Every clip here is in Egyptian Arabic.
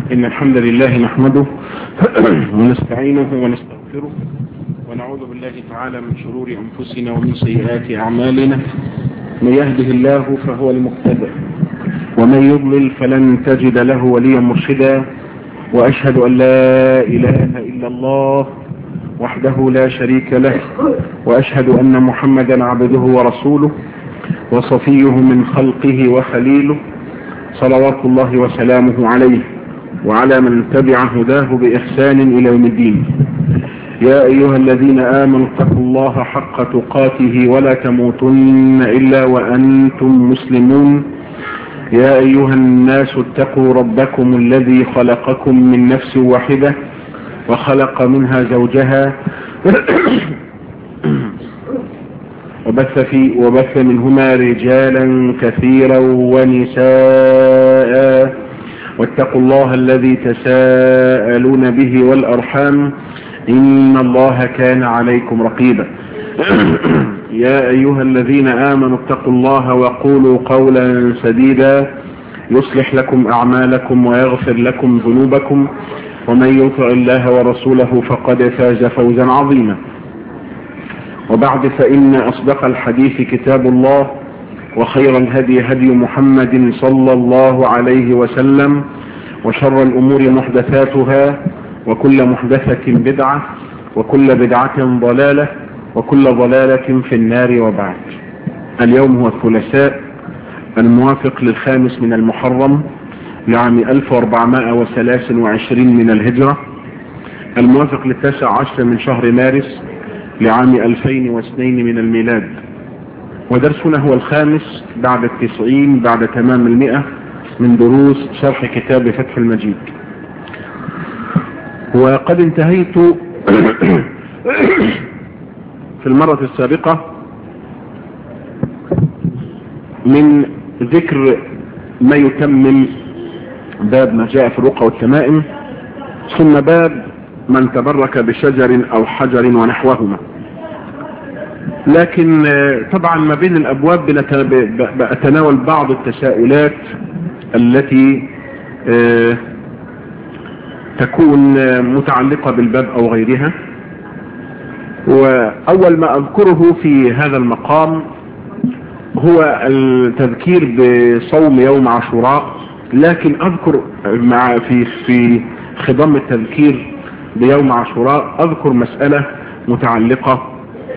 إن الحمد لله نحمده ونستعينه ونستغفره ونعوذ بالله تعالى من شرور أنفسنا ومن سيئات أعمالنا من يهده الله فهو المقتدى ومن يضلل فلن تجد له وليا مرشدا وأشهد أن لا إله إلا الله وحده لا شريك له وأشهد أن محمدا عبده ورسوله وصفيه من خلقه وخليله صلوات الله وسلامه عليه وعلى من تبع هداه بإحسان إلى يوم الدين يا أيها الذين آمنوا اتقوا الله حق تقاته ولا تموتن إلا وأنتم مسلمون يا أيها الناس اتقوا ربكم الذي خلقكم من نفس واحدة وخلق منها زوجها وبث, في وبث منهما رجالا كثيرا ونساء واتقوا الله الذي تساءلون به والأرحام إن الله كان عليكم رقيبا يا أيها الذين آمنوا اتقوا الله وقولوا قولا سديدا يصلح لكم أعمالكم ويغفر لكم ذنوبكم ومن يطع الله ورسوله فقد فاز فوزا عظيما وبعد فإن أصدق الحديث كتاب الله وخير الهدي هدي محمد صلى الله عليه وسلم وشر الأمور محدثاتها وكل محدثة بدعة وكل بدعة ضلالة وكل ضلالة في النار وبعد اليوم هو الثلاثاء الموافق للخامس من المحرم لعام 1423 من الهجرة الموافق للتاسع عشر من شهر مارس لعام 2002 من الميلاد ودرسنا هو الخامس بعد التسعين بعد تمام المئة من دروس شرح كتاب فتح المجيد وقد انتهيت في المرة السابقة من ذكر ما يتمم باب ما جاء في الرقى والتمائم ثم باب من تبرك بشجر او حجر ونحوهما لكن طبعا ما بين الابواب بأتناول بعض التساؤلات التي تكون متعلقة بالباب او غيرها واول ما اذكره في هذا المقام هو التذكير بصوم يوم عاشوراء لكن اذكر مع في في خضم التذكير بيوم عاشوراء اذكر مسألة متعلقة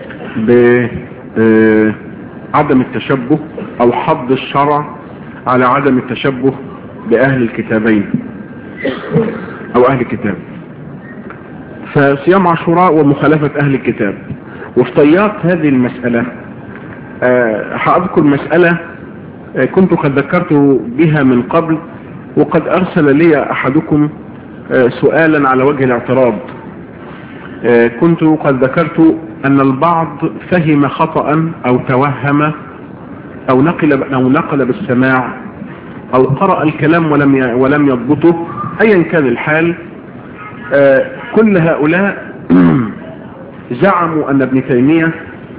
بعدم التشبه او حض الشرع على عدم التشبه باهل الكتابين او اهل الكتاب فصيام عاشوراء ومخالفة اهل الكتاب وفي طيات هذه المسألة هأذكر مسألة كنت قد ذكرت بها من قبل وقد ارسل لي احدكم سؤالا على وجه الاعتراض كنت قد ذكرت ان البعض فهم خطأ او توهم او نقل او نقل بالسماع او قرأ الكلام ولم ولم يضبطه ايا كان الحال كل هؤلاء زعموا ان ابن تيمية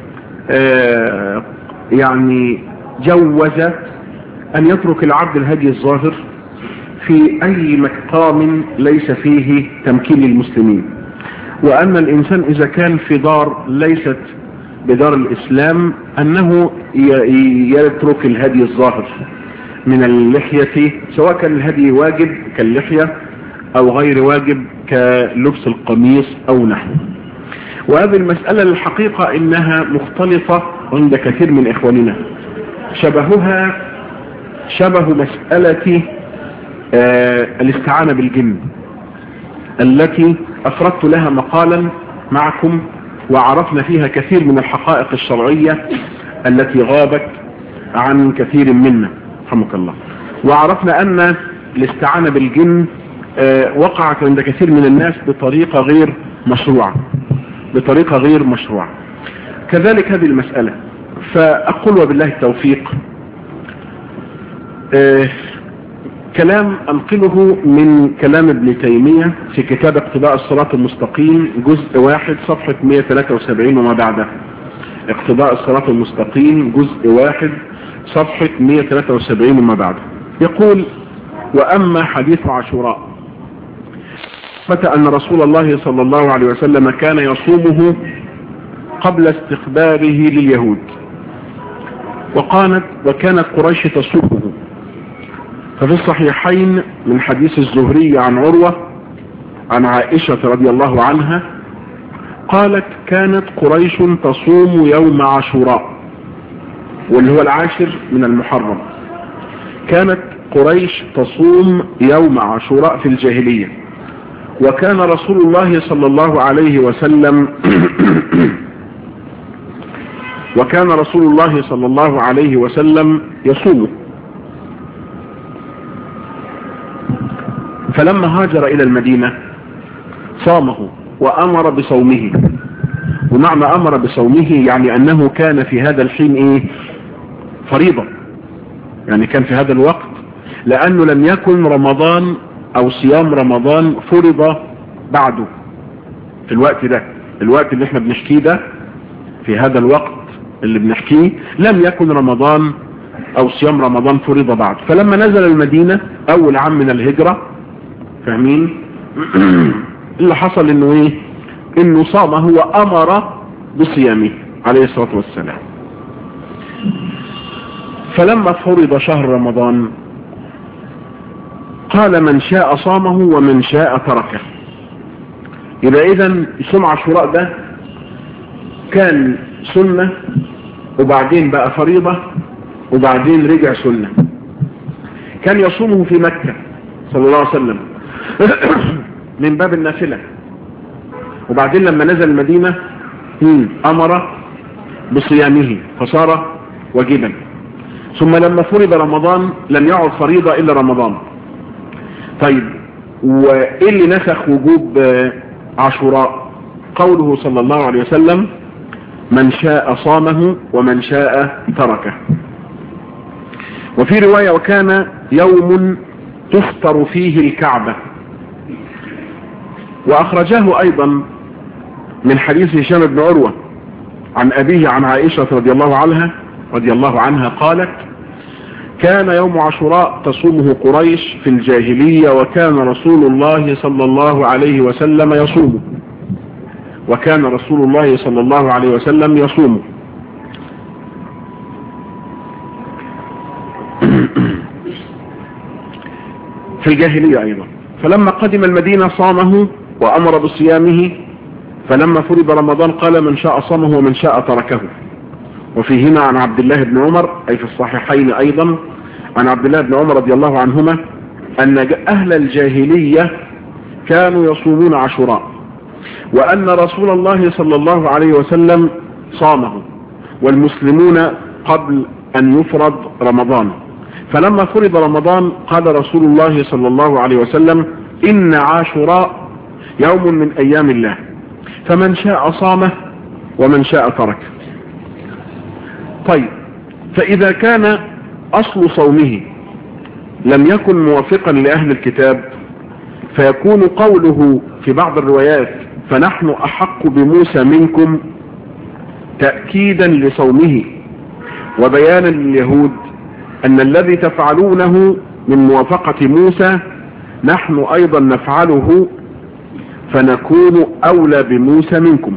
يعني جوز ان يترك العبد الهدي الظاهر في اي مقام ليس فيه تمكين للمسلمين وان الانسان اذا كان في دار ليست بدار الاسلام انه يترك الهدي الظاهر من اللحية سواء كان الهدي واجب كاللحية او غير واجب كلبس القميص او نحوه وهذه المسألة الحقيقة انها مختلطة عند كثير من اخواننا شبهها شبه مسألة آه الاستعانة بالجن التي افردت لها مقالا معكم وعرفنا فيها كثير من الحقائق الشرعية التي غابت عن كثير منا رحمك الله وعرفنا ان الاستعانة بالجن آه وقعت عند كثير من الناس بطريقة غير مشروعة بطريقة غير مشروعة كذلك هذه المسألة فأقول وبالله التوفيق آه كلام أنقله من كلام ابن تيمية في كتاب اقتضاء الصراط المستقيم جزء واحد صفحة 173 وما بعده اقتضاء الصراط المستقيم جزء واحد صفحة 173 وما بعده يقول وأما حديث عاشوراء ثبت أن رسول الله صلى الله عليه وسلم كان يصومه قبل استخباره لليهود وقالت وكانت قريش تصومه ففي الصحيحين من حديث الزهري عن عروة عن عائشة رضي الله عنها قالت كانت قريش تصوم يوم عاشوراء واللي هو العاشر من المحرم كانت قريش تصوم يوم عاشوراء في الجاهلية وكان رسول الله صلى الله عليه وسلم وكان رسول الله صلى الله عليه وسلم يصومه فلما هاجر إلى المدينة صامه وأمر بصومه ومعنى أمر بصومه يعني أنه كان في هذا الحين إيه فريضة يعني كان في هذا الوقت لأنه لم يكن رمضان أو صيام رمضان فرض بعده في الوقت ده الوقت اللي احنا بنحكيه ده في هذا الوقت اللي بنحكيه لم يكن رمضان أو صيام رمضان فرض بعد فلما نزل المدينة أول عام من الهجرة فاهمين اللي حصل انه ايه انه صامه وامر بصيامه عليه الصلاة والسلام فلما فرض شهر رمضان قال من شاء صامه ومن شاء تركه يبقى اذا صوم عاشوراء ده كان سنة وبعدين بقى فريضة وبعدين رجع سنة كان يصومه في مكة صلى الله عليه وسلم من باب النافلة وبعدين لما نزل المدينة أمر بصيامه فصار واجبا ثم لما فرض رمضان لم يعد فريضة إلا رمضان طيب وإيه اللي نسخ وجوب عاشوراء قوله صلى الله عليه وسلم من شاء صامه ومن شاء تركه وفي رواية وكان يوم تفطر فيه الكعبة وأخرجاه أيضا من حديث هشام بن عروة عن أبيه عن عائشة رضي الله عنها رضي الله عنها قالت كان يوم عاشوراء تصومه قريش في الجاهلية وكان رسول الله صلى الله عليه وسلم يصومه وكان رسول الله صلى الله عليه وسلم يصومه في الجاهلية أيضا فلما قدم المدينة صامه وأمر بصيامه فلما فرض رمضان قال من شاء صامه ومن شاء تركه وفيهما عن عبد الله بن عمر أي في الصحيحين أيضا عن عبد الله بن عمر رضي الله عنهما أن أهل الجاهلية كانوا يصومون عاشوراء وأن رسول الله صلى الله عليه وسلم صامه والمسلمون قبل أن يفرض رمضان فلما فرض رمضان قال رسول الله صلى الله عليه وسلم إن عاشوراء يوم من أيام الله فمن شاء صامه ومن شاء تركه طيب فإذا كان أصل صومه لم يكن موافقا لأهل الكتاب فيكون قوله في بعض الروايات فنحن أحق بموسى منكم تأكيدا لصومه وبيانا لليهود أن الذي تفعلونه من موافقة موسى نحن أيضا نفعله فنكون أولى بموسى منكم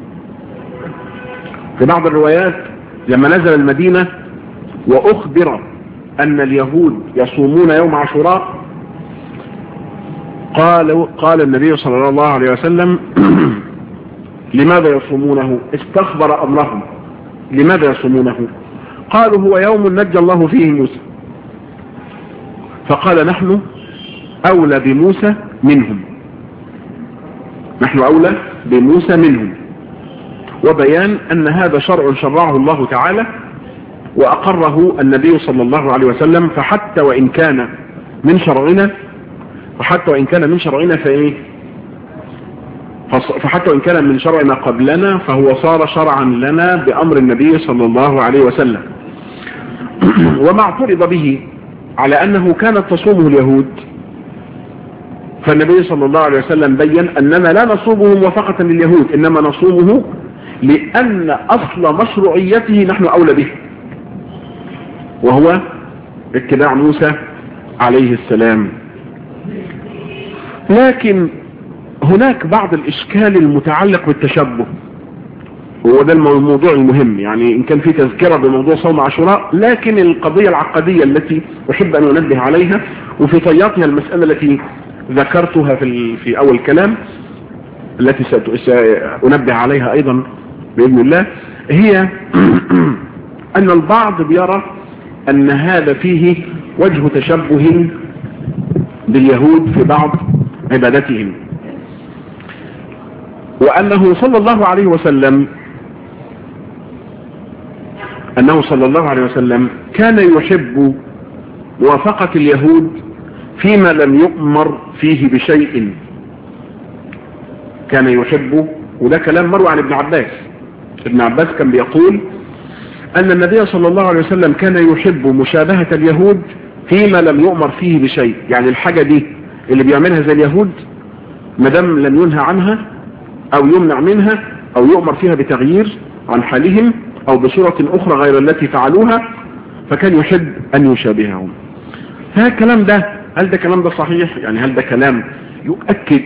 في بعض الروايات لما نزل المدينة وأخبر أن اليهود يصومون يوم عاشوراء قال قال النبي صلى الله عليه وسلم لماذا يصومونه استخبر أمرهم لماذا يصومونه قالوا هو يوم نجى الله فيه موسى فقال نحن أولى بموسى منهم نحن أولى بموسى منهم وبيان أن هذا شرع شرعه الله تعالى وأقره النبي صلى الله عليه وسلم فحتى وإن كان من شرعنا فحتى وإن كان من شرعنا فإيه فحتى وإن كان من شرع ما قبلنا فهو صار شرعا لنا بأمر النبي صلى الله عليه وسلم وما اعترض به على أنه كانت تصومه اليهود فالنبي صلى الله عليه وسلم بين أننا لا نصومه موافقة لليهود إنما نصومه لأن أصل مشروعيته نحن أولى به وهو اتباع موسى عليه السلام لكن هناك بعض الاشكال المتعلق بالتشبه هو ده الموضوع المهم يعني ان كان في تذكرة بموضوع صوم عاشوراء لكن القضية العقدية التي احب ان انبه عليها وفي طياتها المسألة التي ذكرتها في, في اول كلام التي سأنبه عليها ايضا بإذن الله هي ان البعض بيرى ان هذا فيه وجه تشبه باليهود في بعض عبادتهم وانه صلى الله عليه وسلم انه صلى الله عليه وسلم كان يحب موافقة اليهود فيما لم يؤمر فيه بشيء كان يحب وده كلام مروي عن ابن عباس ابن عباس كان بيقول ان النبي صلى الله عليه وسلم كان يحب مشابهة اليهود فيما لم يؤمر فيه بشيء يعني الحاجة دي اللي بيعملها زي اليهود مدام لم ينهى عنها او يمنع منها او يؤمر فيها بتغيير عن حالهم او بصورة اخرى غير التي فعلوها فكان يحب ان يشابههم فهذا الكلام ده هل ده كلام ده صحيح يعني هل ده كلام يؤكد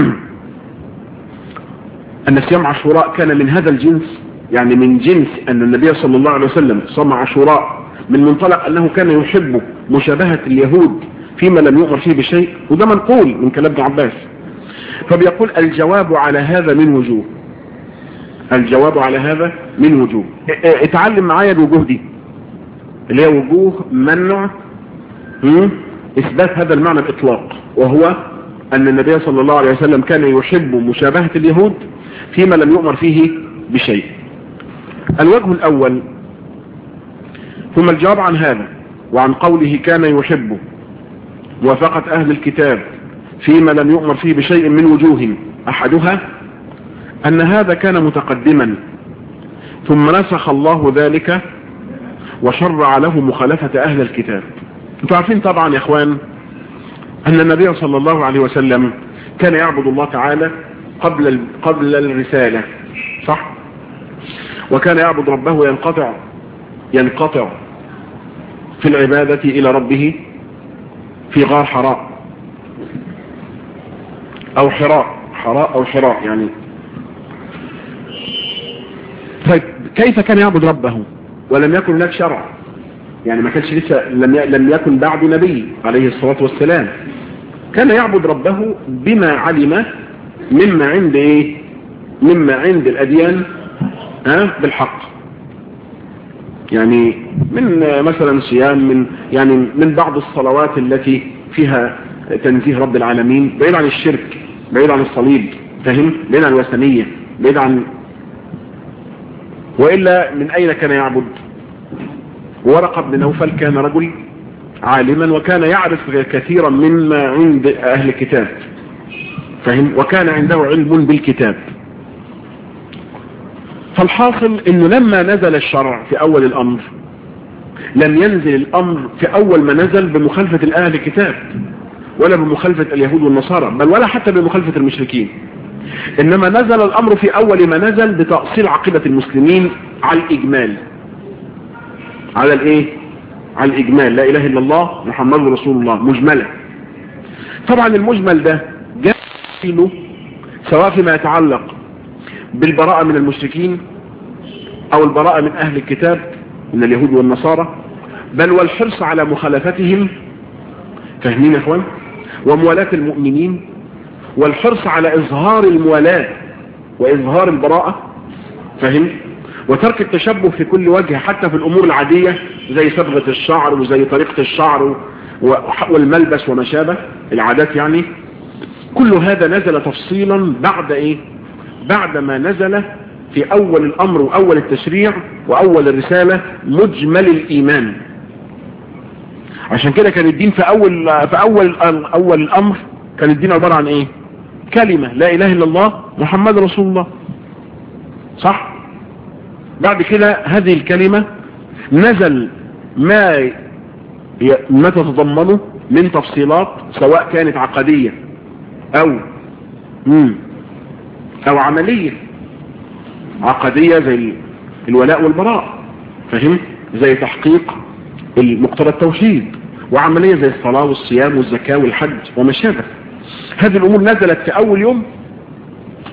ان صيام عاشوراء كان من هذا الجنس يعني من جنس ان النبي صلى الله عليه وسلم صام عاشوراء من منطلق انه كان يحب مشابهة اليهود فيما لم يؤمر فيه بشيء وده منقول من كلام ابن عباس فبيقول الجواب على هذا من وجوه الجواب على هذا من وجوه اتعلم معايا الوجوه دي اللي هي وجوه منع اثبات هذا المعنى الاطلاق وهو ان النبي صلى الله عليه وسلم كان يحب مشابهة اليهود فيما لم يؤمر فيه بشيء الوجه الاول ثم الجواب عن هذا وعن قوله كان يحب موافقة اهل الكتاب فيما لم يؤمر فيه بشيء من وجوه احدها ان هذا كان متقدما ثم نسخ الله ذلك وشرع له مخالفة اهل الكتاب انتوا عارفين طبعا يا اخوان ان النبي صلى الله عليه وسلم كان يعبد الله تعالى قبل قبل الرسالة صح وكان يعبد ربه وينقطع ينقطع في العبادة الى ربه في غار حراء او حراء حراء او حراء يعني طيب كيف كان يعبد ربه ولم يكن هناك شرع يعني ما كانش لسه لم لم يكن بعد نبي عليه الصلاة والسلام كان يعبد ربه بما علم مما عند ايه مما عند الاديان ها بالحق يعني من مثلا صيام من يعني من بعض الصلوات التي فيها تنزيه رب العالمين بعيد عن الشرك بعيد عن الصليب فهم بعيد عن الوثنية بعيد عن وإلا من أين كان يعبد ورقة بن نوفل كان رجل عالما وكان يعرف كثيرا مما عند أهل الكتاب فهم وكان عنده علم بالكتاب فالحاصل انه لما نزل الشرع في اول الامر لم ينزل الامر في اول ما نزل بمخالفة الاهل الكتاب ولا بمخالفة اليهود والنصارى بل ولا حتى بمخالفة المشركين انما نزل الامر في اول ما نزل بتأصيل عقيدة المسلمين على الاجمال على الايه على الاجمال لا اله الا الله محمد رسول الله مجملة طبعا المجمل ده جاء له سواء فيما يتعلق بالبراءة من المشركين او البراءة من اهل الكتاب من اليهود والنصارى بل والحرص على مخالفتهم فاهمين يا اخوان وموالاة المؤمنين والحرص على اظهار الموالاة واظهار البراءة فاهم وترك التشبه في كل وجه حتى في الامور العادية زي صبغة الشعر وزي طريقة الشعر والملبس وما شابه العادات يعني كل هذا نزل تفصيلا بعد ايه بعد ما نزل في اول الامر واول التشريع واول الرسالة مجمل الايمان عشان كده كان الدين في اول في اول اول الامر كان الدين عبارة عن ايه كلمة لا اله الا الله محمد رسول الله صح بعد كده هذه الكلمة نزل ما ما تتضمنه من تفصيلات سواء كانت عقدية او مم او عملية عقدية زي الولاء والبراء فهم زي تحقيق المقتضى التوحيد وعملية زي الصلاة والصيام والزكاة والحج وما شابه هذه الامور نزلت في اول يوم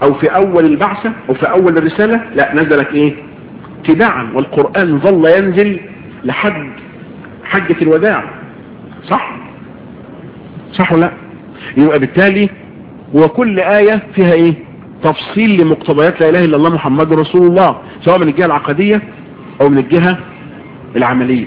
او في اول البعثة او في اول الرسالة لا نزلت ايه تباعا والقرآن ظل ينزل لحد حجة الوداع صح صح ولا لا يبقى بالتالي وكل آية فيها ايه تفصيل لمقتضيات لا اله الا الله محمد رسول الله سواء من الجهة العقدية او من الجهة العملية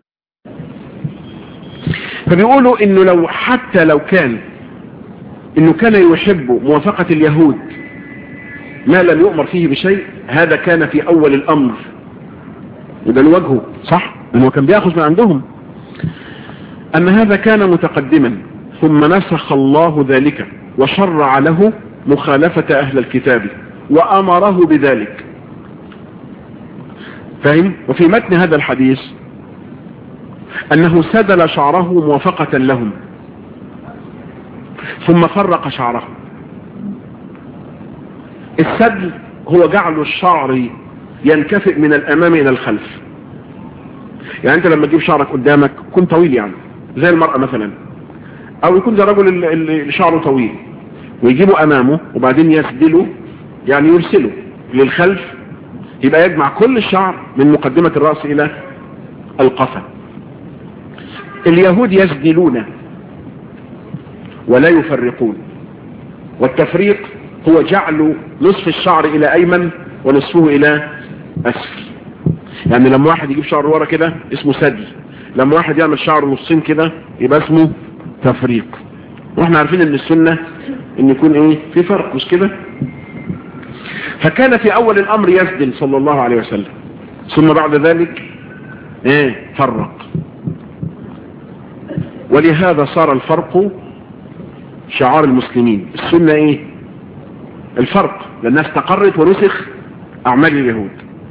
فبيقولوا انه لو حتى لو كان انه كان يحب موافقة اليهود ما لم يؤمر فيه بشيء هذا كان في اول الامر وده الوجه صح انه كان بياخذ من عندهم ان هذا كان متقدما ثم نسخ الله ذلك وشرع له مخالفة اهل الكتاب وامره بذلك فهم وفي متن هذا الحديث انه سدل شعره موافقة لهم ثم فرق شعره السدل هو جعل الشعر ينكفئ من الامام الى الخلف يعني انت لما تجيب شعرك قدامك كن طويل يعني زي المرأة مثلا او يكون زي الرجل اللي شعره طويل ويجيبه امامه وبعدين يسدله يعني يرسله للخلف يبقى يجمع كل الشعر من مقدمة الرأس الى القفا اليهود يسدلون ولا يفرقون والتفريق هو جعل نصف الشعر الى ايمن ونصفه الى اسفل يعني لما واحد يجيب شعر ورا كده اسمه سدل لما واحد يعمل شعر نصين كده يبقى اسمه تفريق واحنا عارفين ان السنة ان يكون ايه في فرق مش كده فكان في اول الامر يسدل صلى الله عليه وسلم ثم بعد ذلك ايه فرق ولهذا صار الفرق شعار المسلمين السنة ايه الفرق لانها استقرت ونسخ اعمال اليهود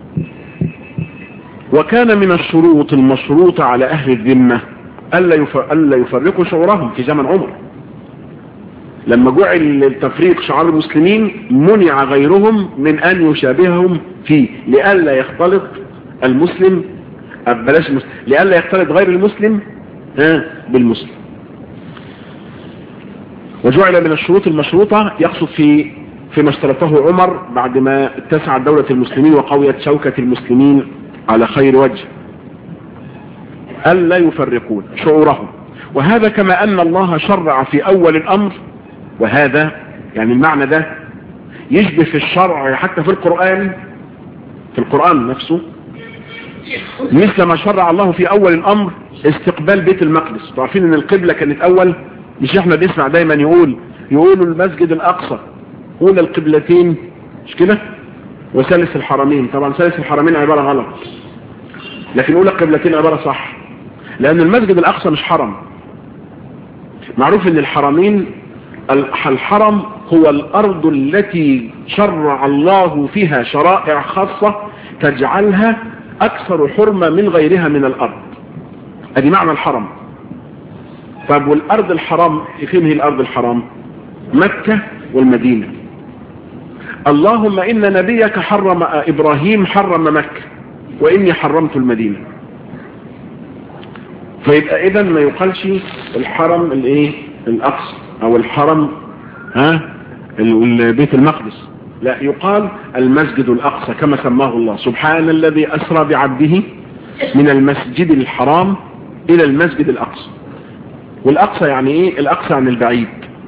وكان من الشروط المشروطة على اهل الذمة الا يفرقوا شعورهم في زمن عمر لما جعل التفريق شعار المسلمين منع غيرهم من ان يشابههم فيه لئلا يختلط المسلم بلاش المسلم لئلا يختلط غير المسلم ها بالمسلم وجعل من الشروط المشروطة يقصد في فيما اشترطه عمر بعد ما اتسعت دولة المسلمين وقويت شوكة المسلمين على خير وجه ألا يفرقون شعورهم وهذا كما أن الله شرع في أول الأمر وهذا يعني المعنى ده يشبه في الشرع حتى في القرآن في القرآن نفسه مثل ما شرع الله في أول الأمر استقبال بيت المقدس تعرفين ان القبلة كانت أول مش احنا بنسمع دايما يقول يقولوا المسجد الأقصى أولى القبلتين مش كده وثالث الحرمين طبعا ثالث الحرمين عبارة غلط لكن أولى القبلتين عبارة صح لأن المسجد الأقصى مش حرم معروف ان الحرمين الحرم هو الأرض التي شرع الله فيها شرائع خاصة تجعلها أكثر حرمة من غيرها من الأرض ادي معنى الحرم طب والأرض الحرام فين هي الأرض الحرام مكة والمدينة اللهم إن نبيك حرم إبراهيم حرم مكة وإني حرمت المدينة فيبقى إذا ما يقالش الحرم الايه الأقصى أو الحرم ها بيت المقدس لا يقال المسجد الأقصى كما سماه الله سبحان الذي أسرى بعبده من المسجد الحرام إلى المسجد الأقصى والأقصى يعني إيه الأقصى عن البعيد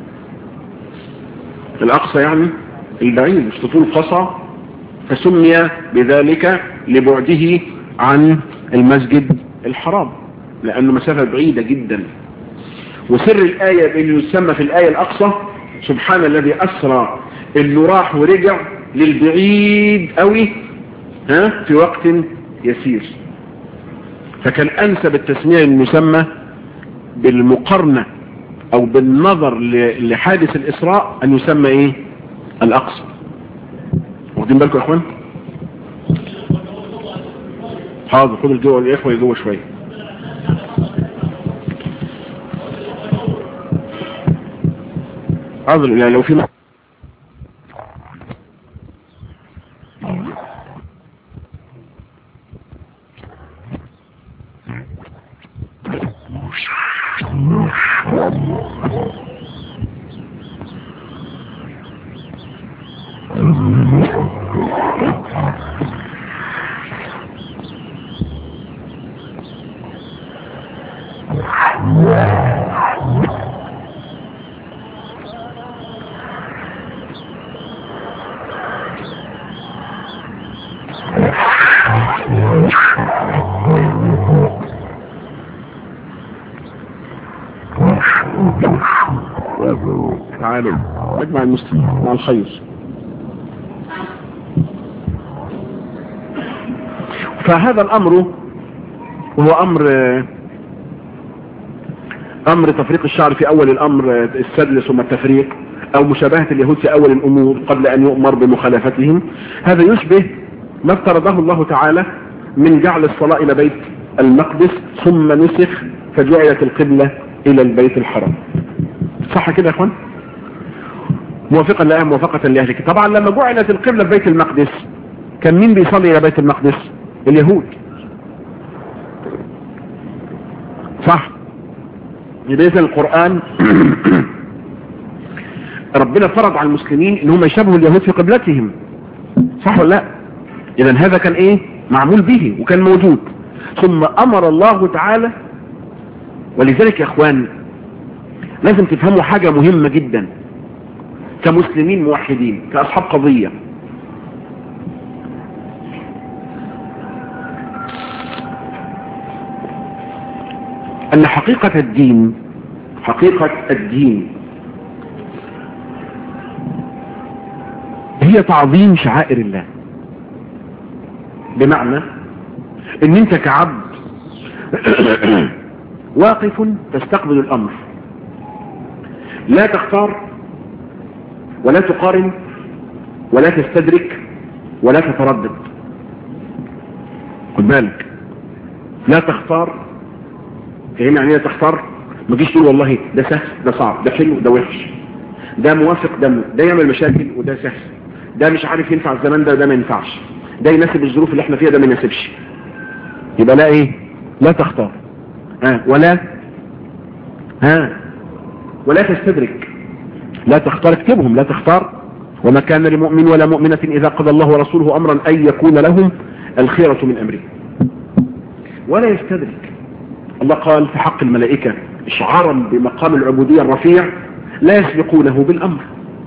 الأقصى يعني البعيد مش تطول قصى فسمي بذلك لبعده عن المسجد الحرام لأنه مسافة بعيدة جدا وسر الآية اللي يسمى في الآية الأقصى سبحان الذي أسرى اللي راح ورجع للبعيد قوي ها في وقت يسير فكان أنسب التسمية المسمى بالمقارنة أو بالنظر لحادث الإسراء أن يسمى إيه الأقصى واخدين بالكم يا أخوان حاضر خد الجوة الإخوة جوه شوية حاضر يعني لو في تعالوا مجمع المسلمين مع الخير فهذا الامر وهو امر امر تفريق الشعر في اول الامر السدل ثم التفريق او مشابهة اليهود في اول الامور قبل ان يؤمر بمخالفتهم هذا يشبه ما افترضه الله تعالى من جعل الصلاة الى بيت المقدس ثم نسخ فجعلت القبلة الى البيت الحرام صح كده يا اخوان موافقا لها موافقة لأهلك طبعا لما جعلت القبلة في بيت المقدس كان مين بيصلي الى بيت المقدس اليهود صح يبقى القرآن ربنا فرض على المسلمين ان هم يشبهوا اليهود في قبلتهم صح ولا لا اذا هذا كان ايه معمول به وكان موجود ثم امر الله تعالى ولذلك يا اخوان لازم تفهموا حاجة مهمة جدا كمسلمين موحدين كأصحاب قضية أن حقيقة الدين حقيقة الدين هي تعظيم شعائر الله بمعنى ان انت كعبد واقف تستقبل الامر لا تختار ولا تقارن ولا تستدرك ولا تتردد خد بالك لا تختار فهم يعني ايه تختار ما تجيش تقول والله ده سهل ده صعب ده حلو ده وحش ده موافق ده ده يعمل مشاكل وده سهل ده مش عارف ينفع الزمان ده ده ما ينفعش ده يناسب الظروف اللي احنا فيها ده ما يناسبش يبقى لا ايه لا تختار ها ولا ها ولا تستدرك لا تختار اكتبهم لا تختار وما كان لمؤمن ولا مؤمنة إذا قضى الله ورسوله أمرا أن يكون لهم الخيرة من أمره ولا يستدرك الله قال في حق الملائكة إشعارا بمقام العبودية الرفيع لا يسبقونه بالأمر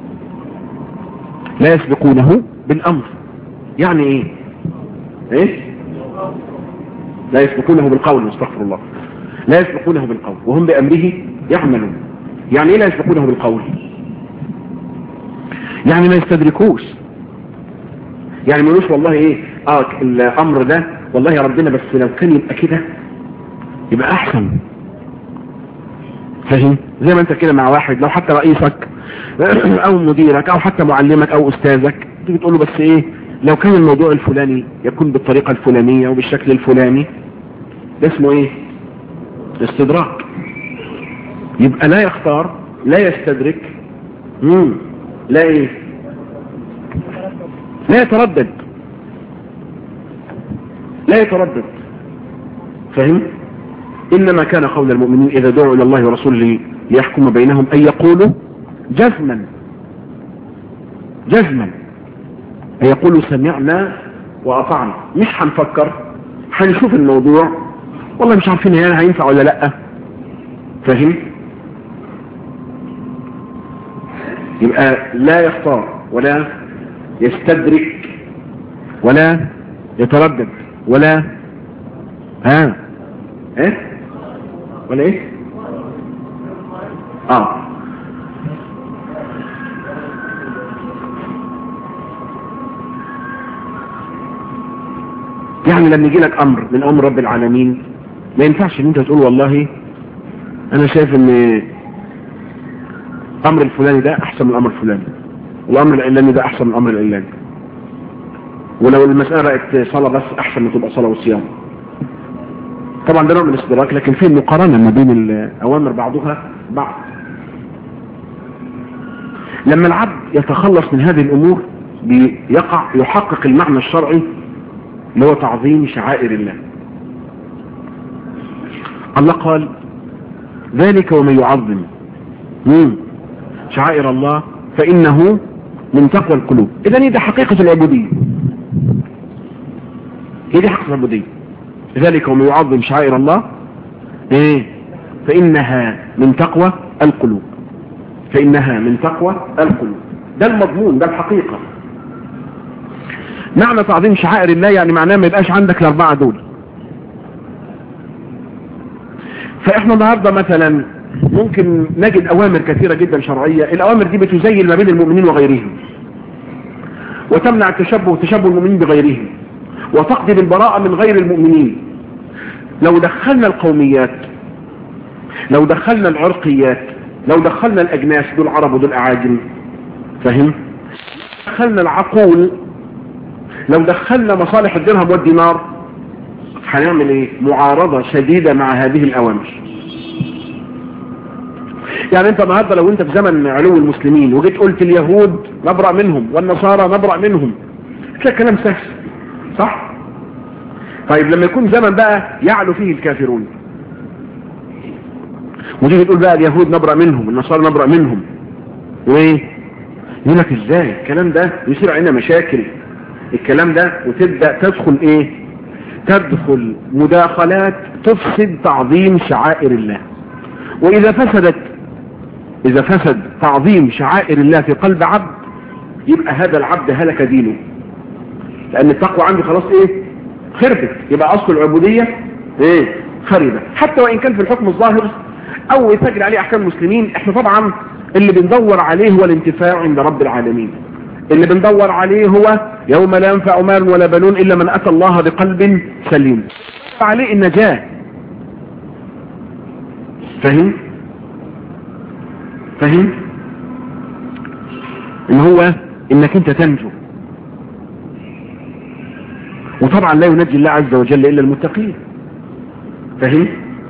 لا يسبقونه بالأمر يعني إيه إيه لا يسبقونه بالقول استغفر الله لا يسبقونه بالقول وهم بأمره يعملون يعني ايه لا يسبقونه بالقول يعني ما يستدركوش يعني ما يقولوش والله ايه اه الامر ده والله يا ربنا بس لو كان يبقى كده يبقى احسن فاهم زي ما انت كده مع واحد لو حتى رئيسك او مديرك او حتى معلمك او استاذك تيجي تقول له بس ايه لو كان الموضوع الفلاني يكون بالطريقة الفلانية وبالشكل الفلاني ده اسمه ايه استدراك يبقى لا يختار لا يستدرك مم. لا ايه لا يتردد لا يتردد فهم انما كان قول المؤمنين اذا دعوا الى الله ورسوله ليحكم بينهم ان يقولوا جزما جزما ان يقولوا سمعنا واطعنا مش هنفكر هنشوف الموضوع والله مش عارفين هي هينفع ولا لا فهم يبقى لا يختار ولا يستدرك ولا يتردد ولا ها ايه ولا ايه اه يعني لما يجي لك امر من امر رب العالمين ما ينفعش ان انت تقول والله انا شايف ان الامر الفلاني ده احسن من الامر الفلاني والامر العلاني ده احسن من الامر العلاني ولو المسألة بقت صلاة بس احسن من تبقى صلاة وصيام طبعا ده نوع من الاستدراك لكن في مقارنة ما بين الاوامر بعضها بعض لما العبد يتخلص من هذه الامور بيقع يحقق المعنى الشرعي اللي هو تعظيم شعائر الله الله قال ذلك ومن يعظم مم. شعائر الله فإنه من تقوى القلوب إذا هي دي حقيقة العبودية هي دي حقيقة العبودية ذلك ومن يعظم شعائر الله إيه فإنها من تقوى القلوب فإنها من تقوى القلوب ده المضمون ده الحقيقة معنى تعظيم شعائر الله يعني معناه ما يبقاش عندك الأربعة دول فإحنا النهاردة مثلا ممكن نجد اوامر كثيرة جدا شرعية الاوامر دي بتزين ما بين المؤمنين وغيرهم وتمنع التشبه وتشبه المؤمنين بغيرهم وتقضي بالبراءة من غير المؤمنين لو دخلنا القوميات لو دخلنا العرقيات لو دخلنا الاجناس دول عرب ودول اعاجم فهم دخلنا العقول لو دخلنا مصالح الدرهم والدينار هنعمل ايه معارضة شديدة مع هذه الاوامر يعني انت النهارده لو انت في زمن علو المسلمين وجيت قلت اليهود نبرأ منهم والنصارى نبرأ منهم تلاقي كلام سهل صح طيب لما يكون زمن بقى يعلو فيه الكافرون وتيجي تقول بقى اليهود نبرأ منهم النصارى نبرأ منهم وايه يقول لك ازاي الكلام ده يصير علينا مشاكل الكلام ده وتبدأ تدخل ايه تدخل مداخلات تفسد تعظيم شعائر الله واذا فسدت اذا فسد تعظيم شعائر الله في قلب عبد يبقى هذا العبد هلك دينه لان التقوى عنده خلاص ايه خربت يبقى اصل العبودية ايه خربة حتى وان كان في الحكم الظاهر او يسجل عليه احكام المسلمين احنا طبعا اللي بندور عليه هو الانتفاع عند رب العالمين اللي بندور عليه هو يوم لا ينفع مال ولا بنون الا من اتى الله بقلب سليم عليه النجاة فهم فهم ان هو انك انت تنجو وطبعا لا ينجي الله عز وجل الا المتقين فهم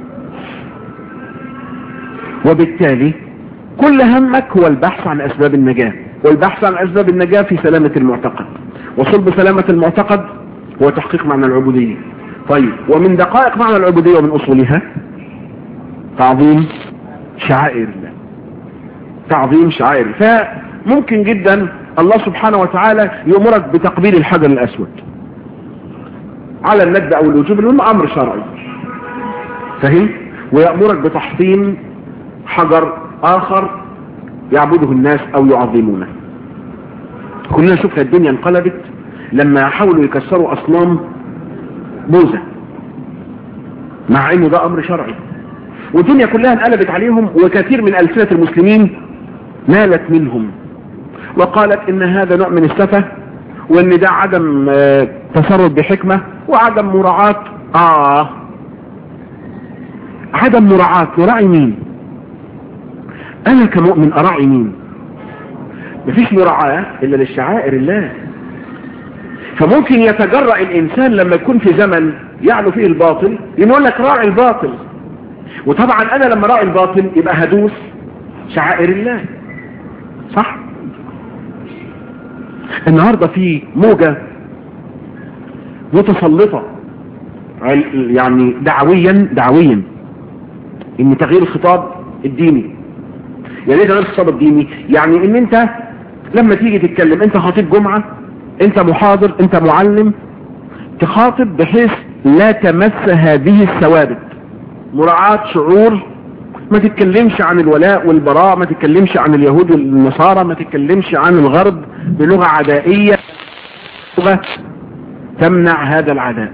وبالتالي كل همك هو البحث عن اسباب النجاة والبحث عن اسباب النجاة في سلامة المعتقد وصلب سلامة المعتقد هو تحقيق معنى العبودية طيب ومن دقائق معنى العبودية ومن اصولها تعظيم شعائر الله تعظيم شعائر فممكن جدا الله سبحانه وتعالى يأمرك بتقبيل الحجر الاسود على الندب او الوجوب اللي هم امر شرعي فهم ويأمرك بتحطيم حجر اخر يعبده الناس او يعظمونه كلنا شفنا الدنيا انقلبت لما حاولوا يكسروا اصنام بوزة مع انه ده امر شرعي والدنيا كلها انقلبت عليهم وكثير من ألسنة المسلمين نالت منهم وقالت ان هذا نوع من السفة وان ده عدم تصرف بحكمة وعدم مراعاة اه عدم مراعاة وراعي مين انا كمؤمن اراعي مين مفيش مراعاة الا للشعائر الله فممكن يتجرأ الانسان لما يكون في زمن يعلو فيه الباطل يقول لك راعي الباطل وطبعا انا لما راعي الباطل يبقى هدوس شعائر الله صح النهاردة في موجة متسلطة يعني دعويا دعويا ان تغيير الخطاب الديني يعني ايه تغيير الخطاب الديني يعني ان انت لما تيجي تتكلم انت خطيب جمعة انت محاضر انت معلم تخاطب بحيث لا تمس هذه الثوابت مراعاة شعور ما تتكلمش عن الولاء والبراء ما تتكلمش عن اليهود والنصارى ما تتكلمش عن الغرب بلغة عدائية لغة تمنع هذا العداء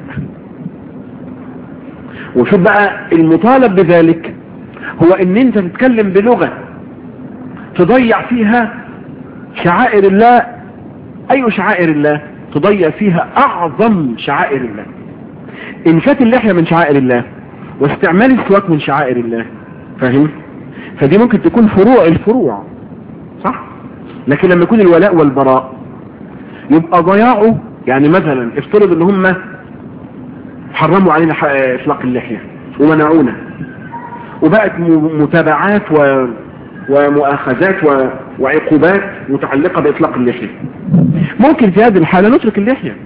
وشوف بقى المطالب بذلك هو ان انت تتكلم بلغة تضيع فيها شعائر الله اي شعائر الله تضيع فيها اعظم شعائر الله انفات اللحية من شعائر الله واستعمال السواك من شعائر الله فاهم فدي ممكن تكون فروع الفروع صح لكن لما يكون الولاء والبراء يبقى ضياعه يعني مثلا افترض ان هم حرموا علينا اطلاق اللحية ومنعونا وبقت متابعات و... ومؤاخذات و... وعقوبات متعلقة باطلاق اللحية ممكن في هذه الحالة نترك اللحية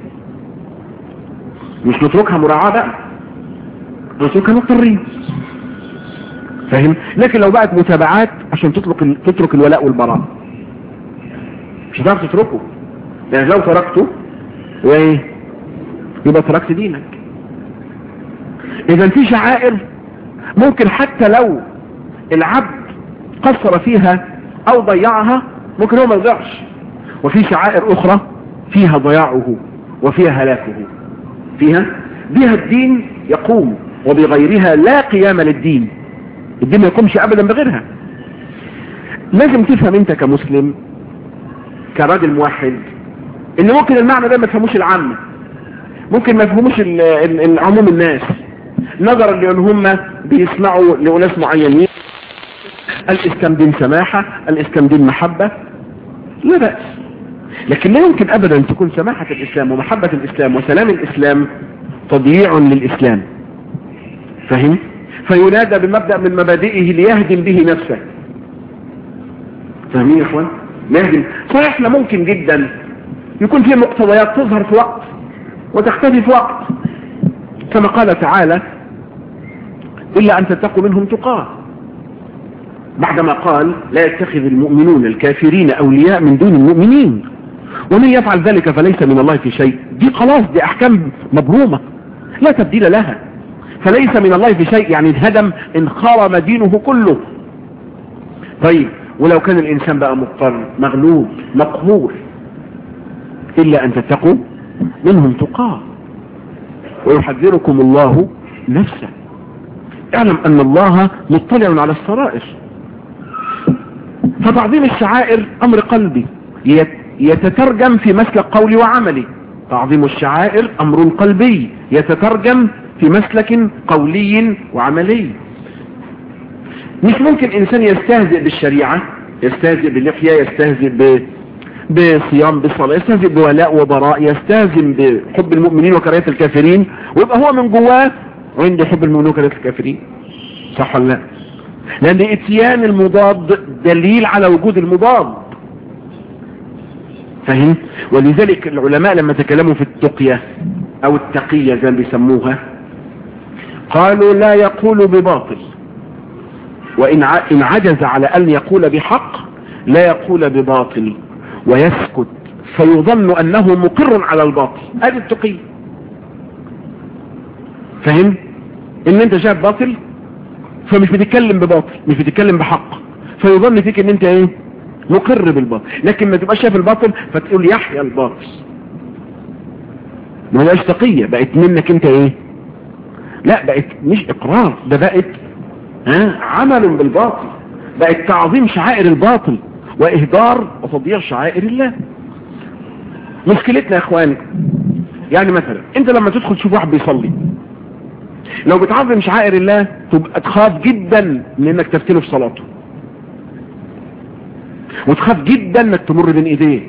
مش نتركها مراعاة بقى نتركها مضطرين فاهم لكن لو بقت متابعات عشان تترك تترك الولاء والبراء مش هتعرف تتركه لان لو تركته وايه يبقى تركت دينك اذا في شعائر ممكن حتى لو العبد قصر فيها او ضيعها ممكن هو ما يضيعش وفي شعائر اخرى فيها ضياعه وفيها هلاكه فيها بها الدين يقوم وبغيرها لا قيام للدين الدين ما يقومش ابدا بغيرها لازم تفهم انت كمسلم كراجل موحد ان ممكن المعنى ده ما تفهموش العامة ممكن ما يفهموش ال- ال- ال- عموم الناس نظرا لان هم بيسمعوا لناس معينين الاسلام دين سماحة الاسلام دين محبة لا بأس لكن لا يمكن ابدا تكون سماحة الاسلام ومحبة الاسلام وسلام الاسلام تضييع للاسلام فهم فينادى بمبدأ من مبادئه ليهدم به نفسه فاهمين يا اخوان نهدم صحيح احنا ممكن جدا يكون في مقتضيات تظهر في وقت وتختفي في وقت كما قال تعالى إلا أن تتقوا منهم تقاه بعدما قال لا يتخذ المؤمنون الكافرين أولياء من دون المؤمنين ومن يفعل ذلك فليس من الله في شيء دي خلاص دي أحكام مبرومة لا تبديل لها فليس من الله في شيء يعني انهدم انخرم دينه كله طيب ولو كان الإنسان بقى مضطر مغلوب مقهور إلا أن تتقوا منهم تقاه ويحذركم الله نفسه اعلم أن الله مطلع على السرائر فتعظيم الشعائر أمر قلبي يت- يتترجم في مسلك قولي وعملي تعظيم الشعائر أمر قلبي يتترجم في مسلك قولي وعملي مش ممكن إنسان يستهزئ بالشريعة يستهزئ باللحية يستهزئ ب... بصيام بالصلاة يستهزئ بولاء وبراء يستهزئ بحب المؤمنين وكراهية الكافرين ويبقى هو من جواه عنده حب المؤمنين وكراهية الكافرين صح ولا لا لأن اتيان المضاد دليل على وجود المضاد فهم ولذلك العلماء لما تكلموا في التقية او التقية زي ما بيسموها قالوا لا يقول بباطل وإن ع- إن عجز على أن يقول بحق لا يقول بباطل ويسكت فيظن أنه مقر على الباطل هذه التقية فهم ان انت شايف باطل فمش بتتكلم بباطل مش بتتكلم بحق فيظن فيك ان انت ايه مقر بالباطل لكن ما تبقاش شايف الباطل فتقول يحيى الباطل ما بقاش تقية بقت منك انت ايه لا بقت مش اقرار ده بقت ها عمل بالباطل بقت تعظيم شعائر الباطل واهدار وتضييع شعائر الله مشكلتنا يا اخوان يعني مثلا انت لما تدخل تشوف واحد بيصلي لو بتعظم شعائر الله تبقى تخاف جدا من انك تفتنه في صلاته وتخاف جدا انك تمر بين ايديه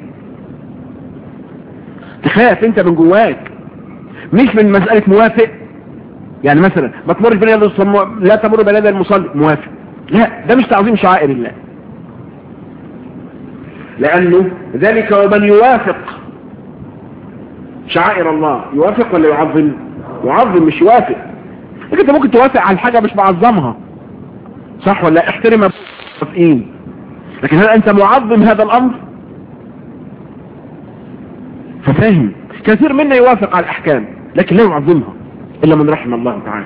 تخاف انت من جواك مش من مسألة موافق يعني مثلا ما تمرش بين يد الصم- لا تمر بين يد المصلي موافق لا ده مش تعظيم شعائر الله لانه ذلك ومن يوافق شعائر الله يوافق ولا يعظم يعظم مش يوافق لكن انت ممكن توافق على حاجة مش معظمها صح ولا احترم الموافقين لكن هل انت معظم هذا الامر ففاهم كثير منا يوافق على الاحكام لكن لا يعظمها الا من رحم الله تعالى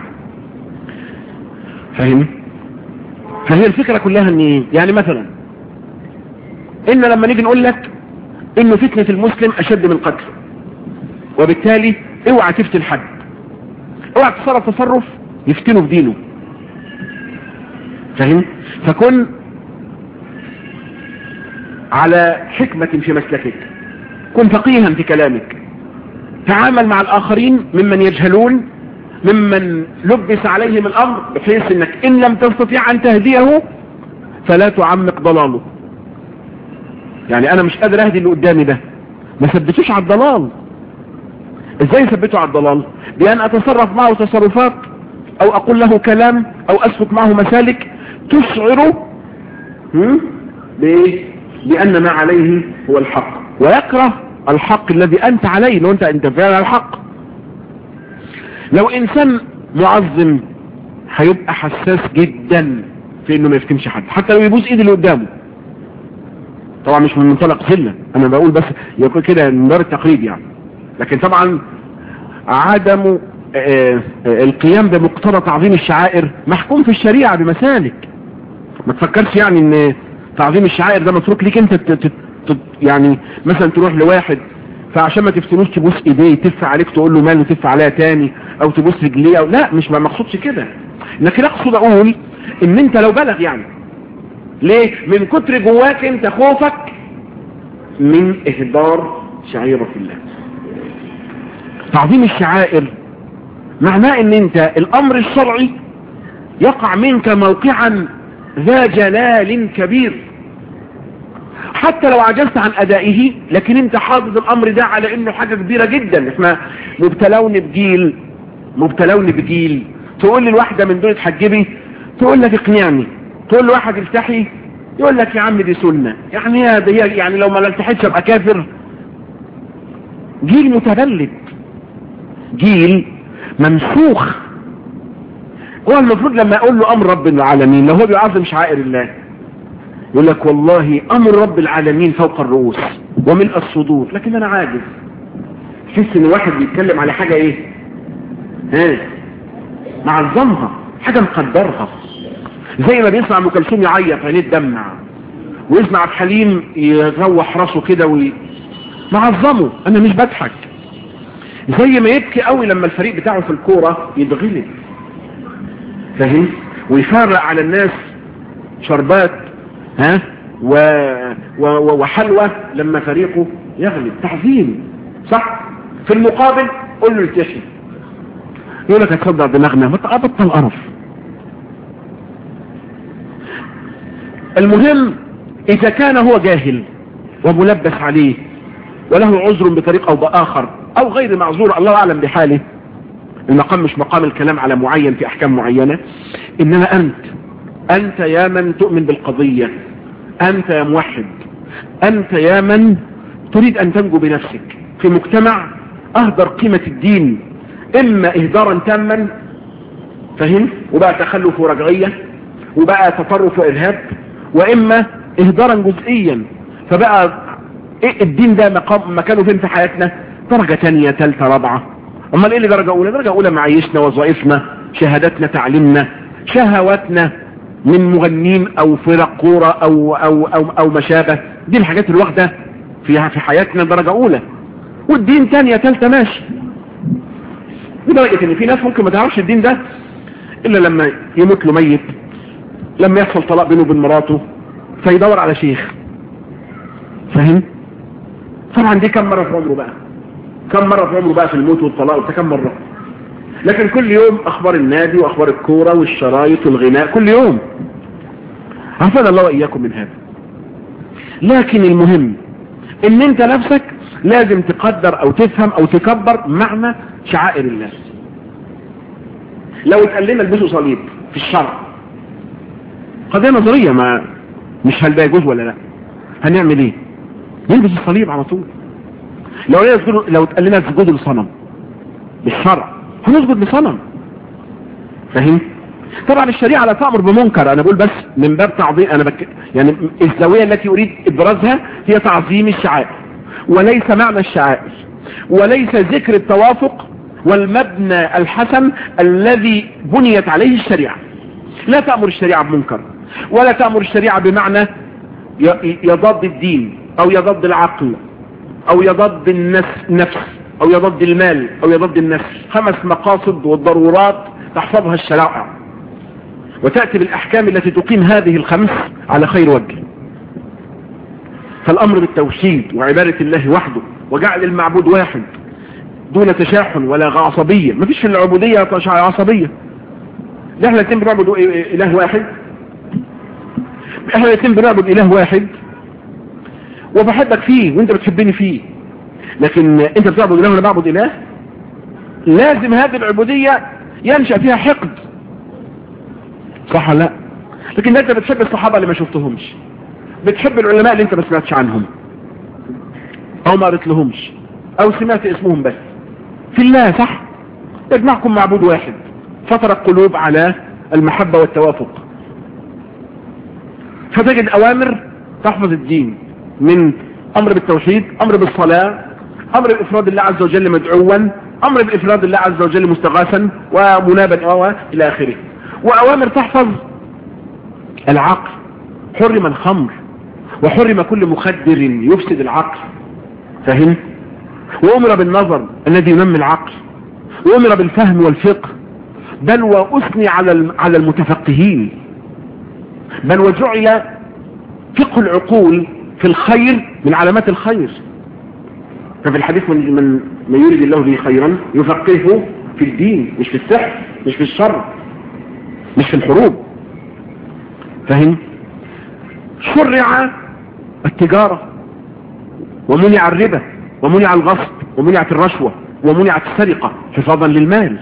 فاهم فهي الفكرة كلها ان ايه يعني مثلا ان لما نيجي نقول لك انه فتنة المسلم اشد من قتله وبالتالي اوعى تفتن حد اوعى تتصرف تصرف يفتنه في دينه فاهم فكن على حكمة في مسلكك كن فقيها في كلامك تعامل مع الآخرين ممن يجهلون ممن لبس عليهم الأمر بحيث انك ان لم تستطيع ان تهديه فلا تعمق ضلاله يعني انا مش قادر اهدي اللي قدامي ده ما ثبتوش على الضلال ازاي ثبته على الضلال بان اتصرف معه تصرفات او اقول له كلام او اسلك معه مسالك تشعره هم؟ بايه بان ما عليه هو الحق ويكره الحق الذي انت عليه لو انت انت فعلا الحق لو انسان معظم هيبقى حساس جدا في انه ما يفتنش حد حتى لو يبوس ايد اللي قدامه طبعا مش من منطلق ذله انا بقول بس يقول كده من دار التقليد يعني لكن طبعا عدم آه، آه، القيام بمقتضى تعظيم الشعائر محكوم في الشريعة بمسالك ما تفكرش يعني ان تعظيم الشعائر ده متروك ليك انت ت- ت- ت- يعني مثلا تروح لواحد فعشان ما تفتنوش تبوس ايديه تف عليك تقول له ماله تف عليها تاني او تبوس رجليه او لا مش ما مقصودش كده لكن اقصد اقول ان انت لو بلغ يعني ليه من كتر جواك انت خوفك من اهدار شعيرة الله تعظيم الشعائر معناه ان انت الامر الشرعي يقع منك موقعا ذا جلال كبير حتى لو عجزت عن ادائه لكن انت حافظ الامر ده على انه حاجة كبيرة جدا احنا مبتلون بجيل مبتلون بجيل تقول للواحدة من دول تحجبي تقول لك اقنعني تقول لواحد التحي يقول لك يا عم دي سنة يعني يا دي يعني لو ما التحيتش ابقى كافر جيل متبلد جيل منسوخ هو المفروض لما اقول له امر رب العالمين لو هو بيعظم شعائر الله يقول لك والله امر رب العالمين فوق الرؤوس وملء الصدور لكن انا عاجز تحس ان واحد بيتكلم على حاجة ايه ها معظمها حاجة مقدرها زي ما بيسمع ام كلثوم يعيط عينيه تدمع ويسمع عبد الحليم يروح راسه كده وي... معظمه انا مش بضحك زي ما يبكي قوي لما الفريق بتاعه في الكوره يتغلب فاهم ويفرق على الناس شربات ها و... و... و... وحلوى لما فريقه يغلب تعظيم صح في المقابل قول له التشي يقول لك هتصدع دماغنا بطل قرف المهم اذا كان هو جاهل وملبس عليه وله عذر بطريق او باخر او غير معذور الله اعلم بحاله المقام مش مقام الكلام على معين في احكام معينة انما انت انت يا من تؤمن بالقضية انت يا موحد انت يا من تريد ان تنجو بنفسك في مجتمع اهدر قيمة الدين اما اهدارا تاما فهم وبقى تخلف ورجعية وبقى تطرف وارهاب واما اهدارا جزئيا فبقى ايه الدين ده مقام مكانه فين في حياتنا درجة تانية تالتة رابعة امال ايه اللي درجة اولى درجة اولى معيشنا وظائفنا شهاداتنا تعليمنا شهواتنا من مغنين او فرق كورة او او او او ما شابه دي الحاجات الواحدة فيها في حياتنا درجة اولى والدين تانية تالتة ماشي لدرجة ان في ناس ممكن ما تعرفش الدين ده الا لما يموت له ميت لما يحصل طلاق بينه وبين مراته فيدور على شيخ فاهم طبعا دي كم مرة في عمره بقى كم مرة في عمره بقى في الموت والطلاق وانت كم مرة لكن كل يوم اخبار النادي واخبار الكورة والشرايط والغناء كل يوم عفنا الله واياكم من هذا لكن المهم ان انت نفسك لازم تقدر او تفهم او تكبر معنى شعائر الله لو اتقال لنا البسوا صليب في الشرع قضية نظرية ما مش هل ده يجوز ولا لا هنعمل ايه نلبس الصليب على طول لو لو لو اتقال لنا سجود لصنم بالشرع هنسجد لصنم فاهم طبعا الشريعة لا تأمر بمنكر انا بقول بس من باب تعظيم انا بك... يعني الزاوية التي اريد ابرازها هي تعظيم الشعائر وليس معنى الشعائر وليس ذكر التوافق والمبنى الحسن الذي بنيت عليه الشريعة لا تأمر الشريعة بمنكر ولا تأمر الشريعة بمعنى يضاد الدين او يضاد العقل او يضاد النفس او يضاد المال او يضاد النفس خمس مقاصد والضرورات تحفظها الشرائع وتأتي بالأحكام التي تقيم هذه الخمس على خير وجه فالأمر بالتوحيد وعبادة الله وحده وجعل المعبود واحد دون تشاحن ولا عصبية ما فيش في العبودية عصبية ده احنا الاثنين بنعبد اله واحد احنا الاثنين بنعبد اله واحد وبحبك فيه وانت بتحبني فيه لكن انت بتعبد اله وانا بعبد اله لازم هذه العبودية ينشأ فيها حقد صح لا لكن انت بتحب الصحابة اللي ما شفتهمش بتحب العلماء اللي انت ما سمعتش عنهم او ما قريت لهمش او سمعت اسمهم بس في الله صح يجمعكم معبود واحد فطر القلوب على المحبة والتوافق فتجد اوامر تحفظ الدين من امر بالتوحيد امر بالصلاة امر بافراد الله عز وجل مدعوا امر بافراد الله عز وجل مستغاثا ومنابا الى اخره واوامر تحفظ العقل حرم الخمر وحرم كل مخدر يفسد العقل فهم وامر بالنظر الذي ينمي العقل وامر بالفهم والفقه بل واثني على على المتفقهين بل وجعل فقه العقول في الخير من علامات الخير ففي الحديث من من, من يريد الله به خيرا يفقهه في الدين مش في السحر مش في الشر مش في الحروب فهم شرع التجارة ومنع الربا ومنع الغصب ومنعت الرشوة ومنعت السرقة حفاظا للمال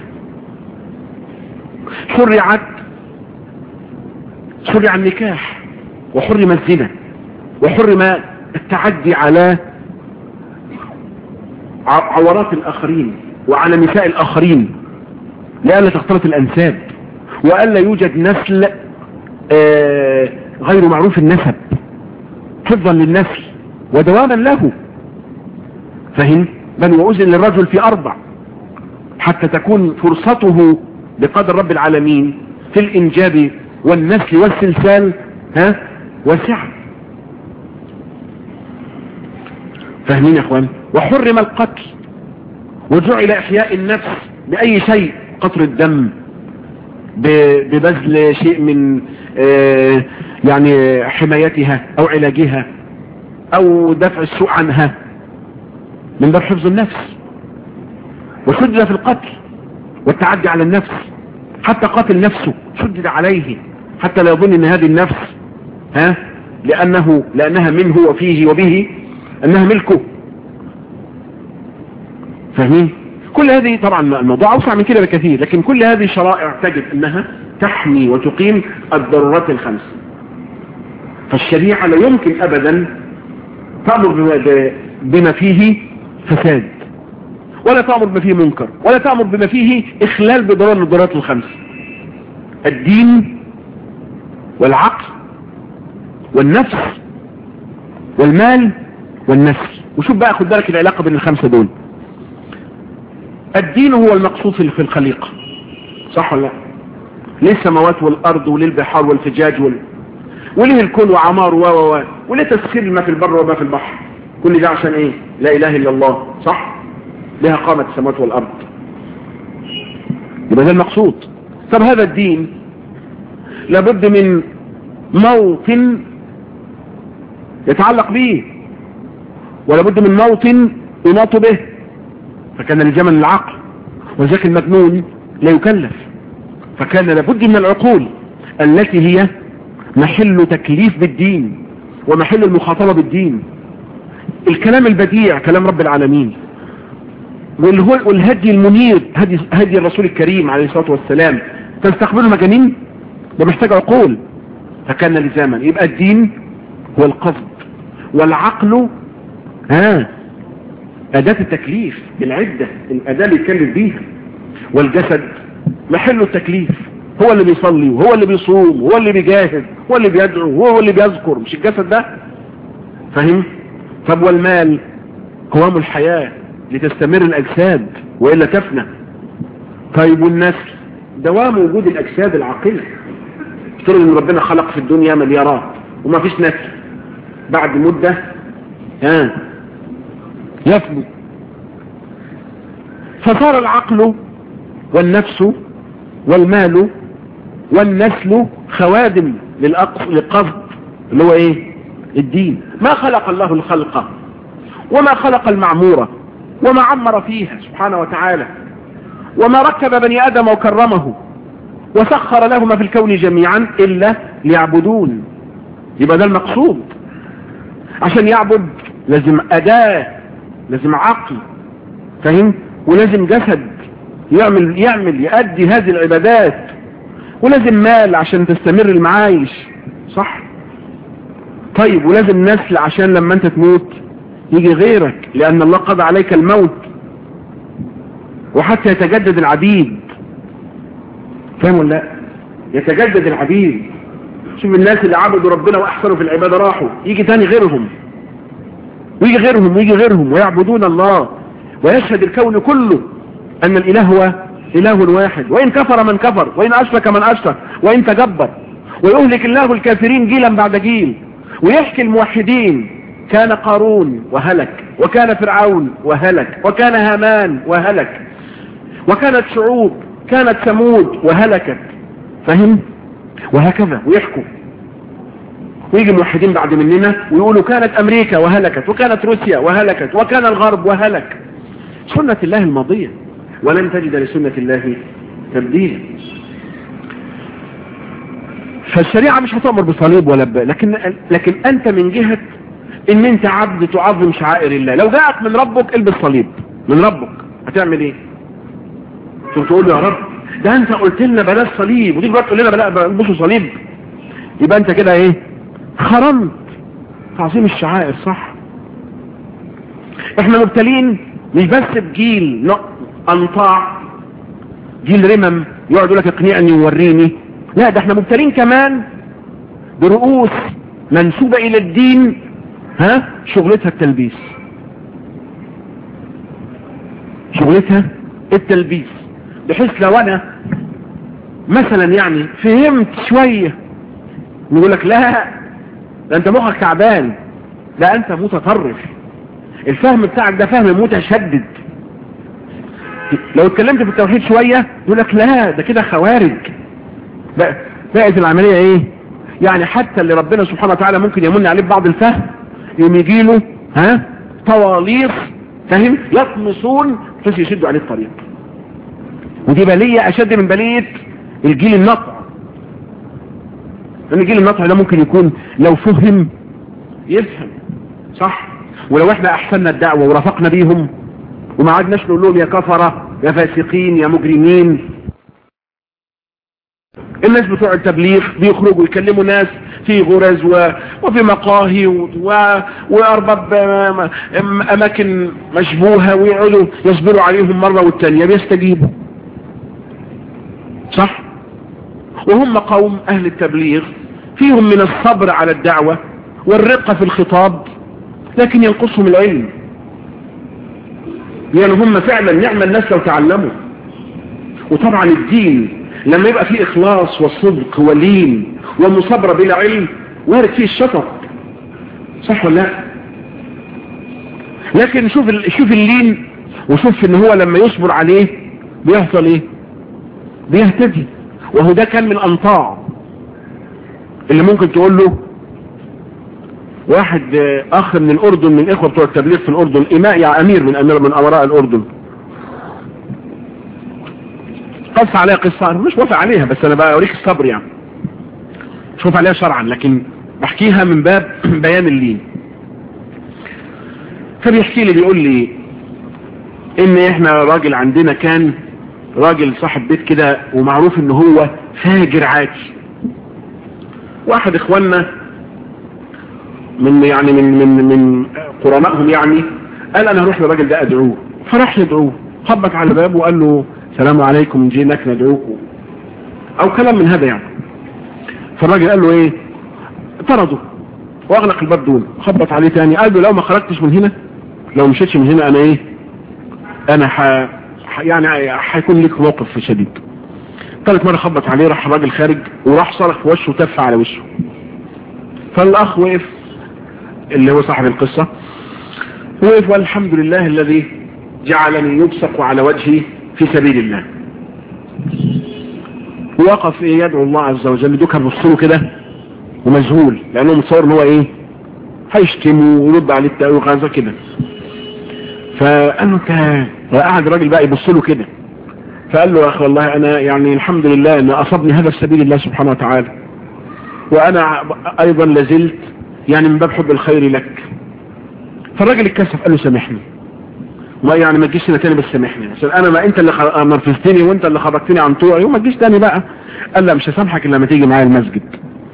شرعت شرع النكاح وحرم الزنا وحرم التعدي على عورات الآخرين وعلى نساء الآخرين لألا تختلط الأنساب وألا يوجد نسل آه غير معروف النسب حفظا للنسل ودواما له فهم بل وأذن للرجل في أربع حتى تكون فرصته بقدر رب العالمين في الإنجاب والنسل والسلسال ها واسعة فاهمين يا اخوان وحرم القتل وجعل احياء النفس باي شيء قطر الدم ببذل شيء من آه يعني حمايتها او علاجها او دفع السوء عنها من باب حفظ النفس وشدد في القتل والتعدي على النفس حتى قاتل نفسه شدد عليه حتى لا يظن ان هذه النفس ها لانه لانها منه وفيه وبه انها ملكه فاهمين كل هذه طبعا الموضوع اوسع من كده بكثير لكن كل هذه الشرائع تجد انها تحمي وتقيم الضرورات الخمس فالشريعة لا يمكن ابدا تأمر بما فيه فساد ولا تأمر بما فيه منكر ولا تأمر بما فيه اخلال بضرورة من الضرورات الخمس الدين والعقل والنفس والمال والنسل وشوف بقى خد بالك العلاقة بين الخمسة دول الدين هو المقصود في الخليقة صح ولا لا ليه السماوات والارض وليه البحار والفجاج وال... وليه الكون وعمار و و و وليه تسخير ما في البر وما في البحر كل ده عشان ايه لا اله الا الله صح لها قامت السماوات والارض يبقى ده المقصود طب هذا الدين لابد من موطن يتعلق به ولابد من موطن يناط به فكان لجمل العقل وذاك المجنون لا يكلف فكان لابد من العقول التي هي محل تكليف بالدين ومحل المخاطبة بالدين الكلام البديع كلام رب العالمين والهدي المنير هدي, هدي الرسول الكريم عليه الصلاة والسلام تستقبله مجانين ده محتاج عقول فكان لزاما يبقى الدين هو القصد والعقل ها أداة التكليف العدة الأداة اللي يتكلف بيها والجسد محل التكليف هو اللي بيصلي وهو اللي بيصوم وهو اللي بيجاهد هو اللي بيدعو وهو اللي بيذكر مش الجسد ده فاهم طب والمال قوام الحياة لتستمر الأجساد وإلا تفنى طيب والنسل دوام وجود الأجساد العاقلة افترض ان ربنا خلق في الدنيا مليارات وما فيش نسل بعد مدة ها يفني فصار العقل والنفس والمال والنسل خوادم للقصد اللي هو ايه الدين ما خلق الله الخلق وما خلق المعمورة وما عمر فيها سبحانه وتعالى وما ركب بني آدم وكرمه وسخر له ما في الكون جميعا إلا ليعبدون يبقى ده المقصود عشان يعبد لازم أداة لازم عقل فاهم ولازم جسد يعمل يعمل يؤدي هذه العبادات ولازم مال عشان تستمر المعايش صح طيب ولازم نسل عشان لما انت تموت يجي غيرك لان الله قضى عليك الموت وحتى يتجدد العبيد فاهم ولا لا يتجدد العبيد شوف الناس اللي عبدوا ربنا واحسنوا في العباده راحوا يجي تاني غيرهم ويجي غيرهم ويجي غيرهم ويعبدون الله ويشهد الكون كله ان الاله هو اله واحد وان كفر من كفر وان اشرك من اشرك وان تجبر ويهلك الله الكافرين جيلا بعد جيل ويحكي الموحدين كان قارون وهلك وكان فرعون وهلك وكان هامان وهلك وكانت شعوب كانت ثمود وهلكت فهم وهكذا ويحكوا ويجي موحدين بعد مننا ويقولوا كانت امريكا وهلكت وكانت روسيا وهلكت وكان الغرب وهلك سنة الله الماضية ولن تجد لسنة الله تبديلا فالشريعة مش هتأمر بصليب ولا ب... لكن لكن انت من جهة ان انت عبد تعظم شعائر الله لو جاءت من ربك البس صليب من ربك هتعمل ايه تقول تقول يا رب ده انت قلت لنا بلاش صليب وتيجي بقى تقول لنا بلا البسوا صليب يبقى انت كده ايه خرمت تعظيم الشعائر صح احنا مبتلين مش بس بجيل انطاع جيل رمم يقعد يقول لك اقنعني ووريني لا ده احنا مبتلين كمان برؤوس منسوبة الى الدين ها شغلتها التلبيس شغلتها التلبيس بحيث لو انا مثلا يعني فهمت شوية يقول لك لا ده انت مخك تعبان لا انت متطرف الفهم بتاعك ده فهم متشدد لو اتكلمت في التوحيد شوية يقول لك لا ده كده خوارج بقت العملية ايه يعني حتى اللي ربنا سبحانه وتعالى ممكن يمن عليه بعض الفهم يوم يجي له ها طواليص فاهم يطمسون بس يشدوا عليه الطريق ودي بلية اشد من بلية الجيل النطع لان الجيل النطع ده ممكن يكون لو فهم يفهم صح ولو احنا احسننا الدعوة ورافقنا بيهم وما عدناش نقول لهم يا كفرة يا فاسقين يا مجرمين الناس بتوع التبليغ بيخرجوا يكلموا ناس في غرز و... وفي مقاهي و... و... وارباب اماكن مشبوهة ويقعدوا يصبروا عليهم مرة والتانية بيستجيبوا صح وهم قوم اهل التبليغ فيهم من الصبر على الدعوة والرقة في الخطاب لكن ينقصهم العلم يعني هم فعلا نعم الناس لو تعلموا وطبعا الدين لما يبقى فيه اخلاص وصدق ولين ومصابرة بلا علم وارد فيه الشطط صح ولا لا لكن شوف شوف اللين وشوف ان هو لما يصبر عليه بيحصل ايه بيهتدي وهو ده كان من الانطاع اللي ممكن تقول له واحد اخ من الاردن من الاخوه بتوع التبليغ في الاردن اماء يا امير من امير من امراء الاردن قص عليها قصة مش وافق عليها بس انا بقى اوريك الصبر يعني مش وافق عليها شرعا لكن بحكيها من باب بيان اللين فبيحكي لي بيقول لي ان احنا راجل عندنا كان راجل صاحب بيت كده ومعروف ان هو فاجر عاتي واحد اخواننا من يعني من من من قرنائهم يعني قال انا هروح للراجل ده ادعوه فراح يدعوه خبط على الباب وقال له السلام عليكم جيناك ندعوكم او كلام من هذا يعني فالراجل قال له ايه طرده واغلق الباب دون خبط عليه تاني قال له لو ما خرجتش من هنا لو مشيتش من هنا انا ايه انا ح... يعني هيكون لك موقف شديد ثالث مرة خبط عليه راح الراجل خارج وراح صرخ في وشه وتف على وشه فالاخ وقف اللي هو صاحب القصة وقف والحمد لله الذي جعلني يبصق على وجهي في سبيل الله وقف ايه يدعو الله عز وجل دوك هنبصله كده ومذهول لانه متصور ان هو ايه هيشتمه ويرد عليه التأويق كده فقال له انت وقعد الراجل بقى يبص له كده فقال له يا اخي والله انا يعني الحمد لله ان اصابني هذا في سبيل الله سبحانه وتعالى وانا ايضا لازلت يعني من باب حب الخير لك فالراجل اتكسف قال له سامحني ما يعني ما تجيش هنا تاني بس سامحني عشان انا ما انت اللي نرفزتني وانت اللي خرجتني عن طوعي وما تجيش تاني بقى قال لا مش هسامحك الا لما تيجي معايا المسجد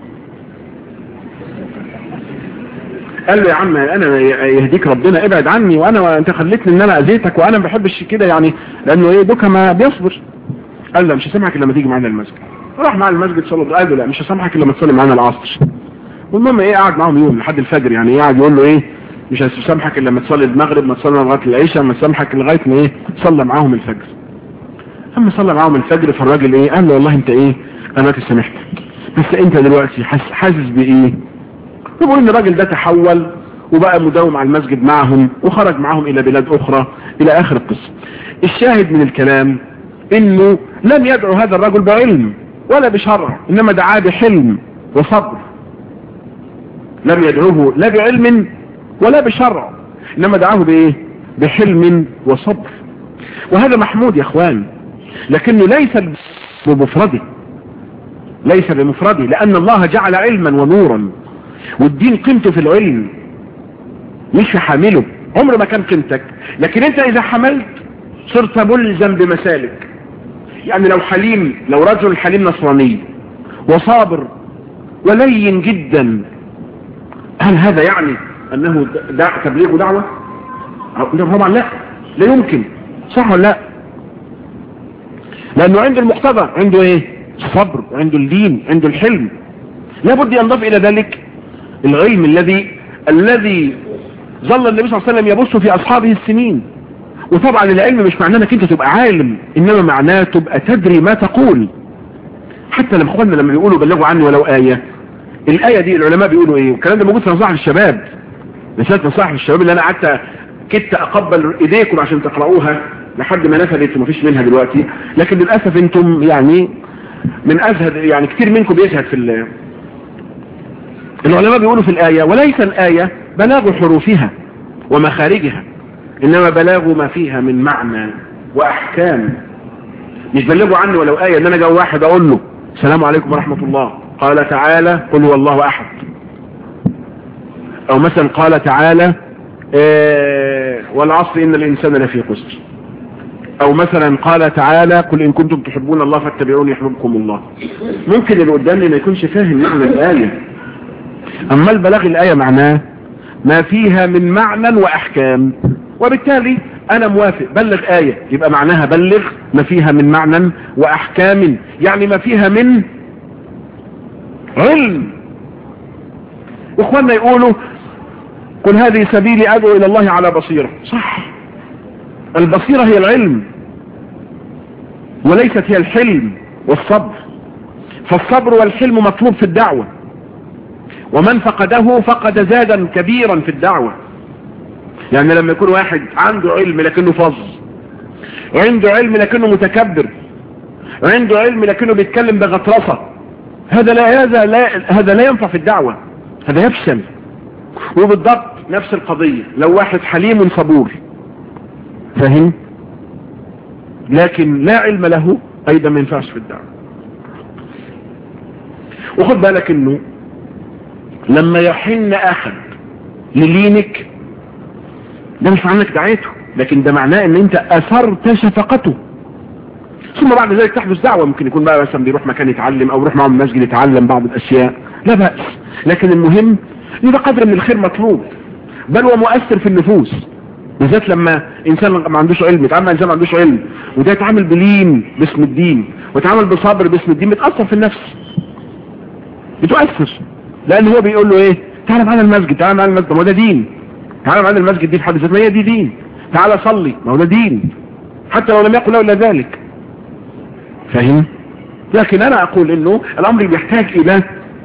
قال له يا عم انا يهديك ربنا ابعد عني وانا انت خليتني ان انا اذيتك وانا ما بحبش كده يعني لانه ايه دوكا ما بيصبر قال لا مش هسامحك الا لما تيجي معانا المسجد راح مع المسجد صلى قال له لا مش هسامحك الا لما تصلي معانا العصر والمهم ايه قعد معاهم يوم لحد الفجر يعني قاعد يقول له ايه مش هسامحك الا لما تصلي المغرب ما تصلي لغايه العشاء ما سامحك لغايه ما ايه صلى معاهم الفجر اما صلى معاهم الفجر فالراجل ايه قال له والله انت ايه انا سامحتك بس انت دلوقتي حاسس حاسس بايه يقول ان الراجل ده تحول وبقى مداوم على المسجد معهم وخرج معهم الى بلاد اخرى الى اخر القصة الشاهد من الكلام انه لم يدعو هذا الرجل بعلم ولا بشرع انما دعاه بحلم وصبر لم يدعوه لا بعلم ولا بشرع انما دعاه بايه بحلم وصبر وهذا محمود يا اخوان لكنه ليس بمفرده ليس بمفرده لان الله جعل علما ونورا والدين قيمته في العلم مش في حامله عمر ما كان قيمتك لكن انت اذا حملت صرت ملزم بمسالك يعني لو حليم لو رجل حليم نصراني وصابر ولين جدا هل هذا يعني انه دع تبليغ دعوة طبعا لا لا يمكن صح ولا لا لانه عنده المقتضى عنده ايه صبر عنده اللين عنده الحلم لابد ينضاف الى ذلك العلم الذي الذي ظل النبي صلى الله عليه وسلم يبص في اصحابه السنين وطبعا العلم مش معناه انك انت تبقى عالم انما معناه تبقى تدري ما تقول حتى لما اخواننا لما بيقولوا بلغوا عني ولو آية الآية دي العلماء بيقولوا ايه والكلام ده موجود في نصائح الشباب رسالة نصائح الشباب اللي انا قعدت كدت اقبل ايديكم عشان تقرأوها لحد ما نفذت وما فيش منها دلوقتي لكن للأسف انتم يعني من ازهد يعني كتير منكم بيزهد في ال العلماء بيقولوا في الآية وليس الآية بلاغ حروفها ومخارجها انما بلاغ ما فيها من معنى واحكام مش بلغوا عني ولو آية ان انا جو واحد اقول له السلام عليكم ورحمة الله قال تعالى قل هو الله احد او مثلا قال تعالى اه والعصر ان الانسان لفي خسر او مثلا قال تعالى قل ان كنتم تحبون الله فاتبعوني يحببكم الله ممكن اللي قدامي ما يكونش فاهم معنى الايه اما البلاغ الايه معناه ما فيها من معنى واحكام وبالتالي انا موافق بلغ ايه يبقى معناها بلغ ما فيها من معنى واحكام يعني ما فيها من علم اخواننا يقولوا قل هذه سبيلي ادعو الى الله على بصيرة صح البصيرة هي العلم وليست هي الحلم والصبر فالصبر والحلم مطلوب في الدعوة ومن فقده فقد زادا كبيرا في الدعوة يعني لما يكون واحد عنده علم لكنه فظ عنده علم لكنه متكبر عنده علم لكنه بيتكلم بغطرسة هذا لا هذا لا هذا لا ينفع في الدعوة هذا يفشل وبالضبط نفس القضية لو واحد حليم صبور فاهم لكن لا علم له ايضا ما ينفعش في الدعوة وخد بالك انه لما يحن احد للينك ده مش معنى انك دعيته لكن ده معناه ان انت اثرت شفقته ثم بعد ذلك تحدث دعوة ممكن يكون بقى مثلا بيروح مكان يتعلم او يروح معهم المسجد يتعلم بعض الاشياء لا بأس لكن المهم ان ده قدر من الخير مطلوب بل ومؤثر في النفوس بالذات لما انسان ما عندوش علم يتعامل انسان ما عندوش علم وده يتعامل بلين باسم الدين ويتعامل بصبر باسم الدين بتأثر في النفس بتؤثر لان هو بيقول له ايه تعالى معانا المسجد تعالى معانا المسجد ما هو ده دين تعالى معانا المسجد دي في حد ذاتها ما هي دي دين تعالى صلي ما هو ده دين حتى لو لم يقل له الا ذلك فاهم لكن انا اقول انه الامر بيحتاج الى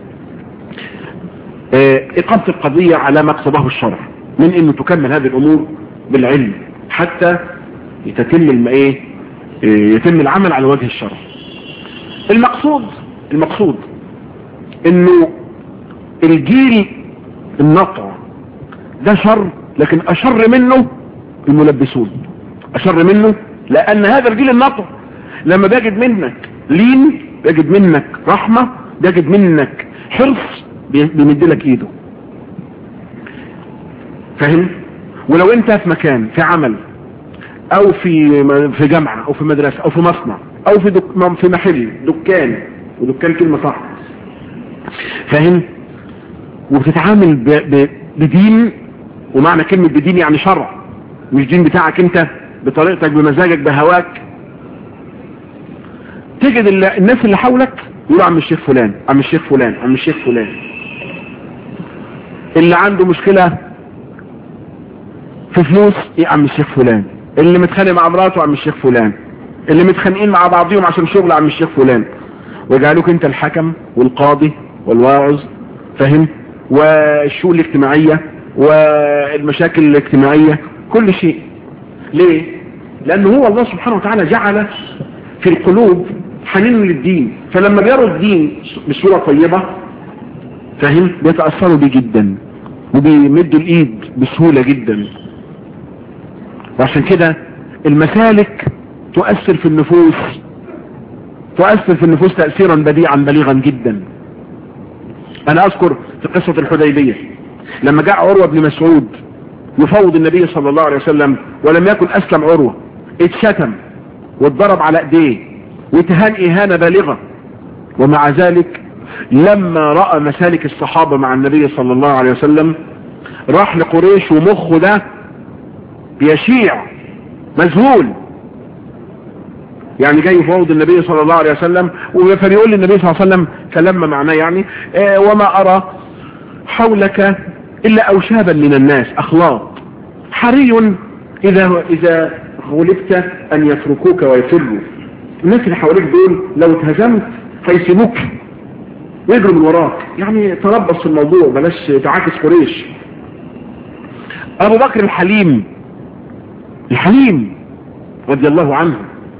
اه اقامة القضية على ما اقتضاه الشرع من انه تكمل هذه الامور بالعلم حتى يتتم الم ايه اه يتم العمل على وجه الشرع المقصود المقصود انه الجيل النطع ده شر لكن اشر منه الملبسون اشر منه لان هذا الجيل النطع لما بيجد منك لين بيجد منك رحمة بيجد منك حرص بيمد لك ايده فاهم ولو انت في مكان في عمل او في في جامعة او في مدرسة او في مصنع او في دك في محل دكان ودكان كلمة صح فاهم وبتتعامل ب... ب... بدين ومعنى كلمة بدين يعني شرع مش دين بتاعك انت بطريقتك بمزاجك بهواك تجد الناس اللي حولك يقولوا عم الشيخ فلان عم الشيخ فلان عم الشيخ فلان اللي عنده مشكلة في فلوس ايه عم الشيخ فلان اللي متخانق مع مراته عم الشيخ فلان اللي متخانقين مع بعضهم عشان شغل عم الشيخ فلان ويجعلوك انت الحكم والقاضي والواعظ فاهم والشؤون الاجتماعية والمشاكل الاجتماعية كل شيء ليه لانه هو الله سبحانه وتعالى جعل في القلوب حنين للدين فلما بيروا الدين بصورة طيبة فاهم بيتأثروا بيه جدا وبيمدوا الايد بسهولة جدا وعشان كده المسالك تؤثر في النفوس تؤثر في النفوس تأثيرا بديعا بليغا جدا انا اذكر في قصة الحديبية لما جاء عروة بن مسعود يفوض النبي صلى الله عليه وسلم ولم يكن اسلم عروة اتشتم واتضرب على ايديه واتهان اهانة بالغة ومع ذلك لما رأى مسالك الصحابة مع النبي صلى الله عليه وسلم راح لقريش ومخه ده بيشيع مذهول يعني جاي يفوض النبي صلى الله عليه وسلم فبيقول للنبي صلى الله عليه وسلم كلام معناه يعني اه وما ارى حولك الا اوشابا من الناس اخلاط حري اذا اذا غلبت ان يتركوك ويفروا الناس اللي حواليك دول لو اتهزمت هيسيبوك ويجروا من وراك يعني تربص في الموضوع بلاش تعاكس قريش ابو بكر الحليم الحليم رضي الله عنه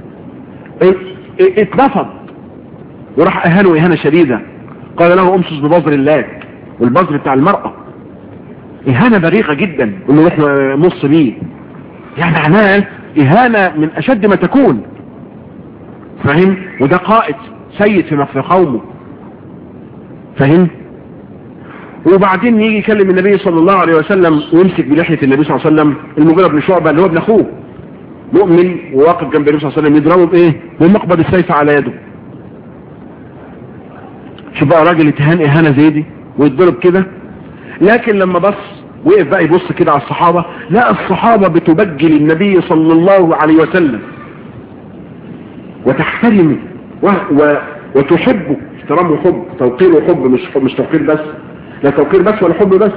اتنفض وراح اهانه اهانة شديدة قال له امسس ببذر الله والبذر بتاع المرأة اهانة بليغة جدا انه احنا نص بيه يعني معناه اهانة من اشد ما تكون فاهم وده قائد سيد في مخفى قومه فاهم وبعدين يجي يكلم النبي صلى الله عليه وسلم ويمسك بلحية النبي صلى الله عليه وسلم المغيرة بن شعبة اللي هو ابن اخوه مؤمن وواقف جنب النبي صلى الله عليه وسلم يضربه بايه بمقبض السيف على يده شوف بقى راجل اتهان اهانة زي دي ويتضرب كده لكن لما بص وقف بقى يبص كده على الصحابة لا الصحابة بتبجل النبي صلى الله عليه وسلم وتحترمه و... و... وتحبه احترام وحب توقير وحب مش مش توقير بس لا توقير بس ولا حب بس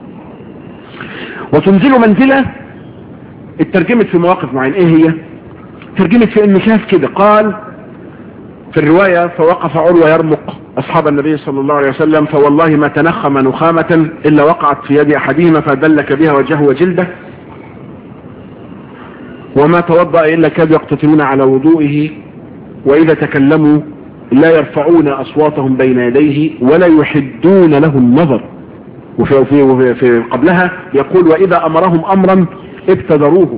وتنزله منزلة اترجمت في مواقف معينة ايه هي ترجمت في انه شاف كده قال في الرواية فوقف عروة يرمق اصحاب النبي صلى الله عليه وسلم فوالله ما تنخم نخامة الا وقعت في يد احدهما فدلك بها وجهه وجلده وما توضأ الا كادوا يقتتلون على وضوئه واذا تكلموا لا يرفعون اصواتهم بين يديه ولا يحدون له النظر وفي, في, وفي في قبلها يقول واذا امرهم امرا ابتدروه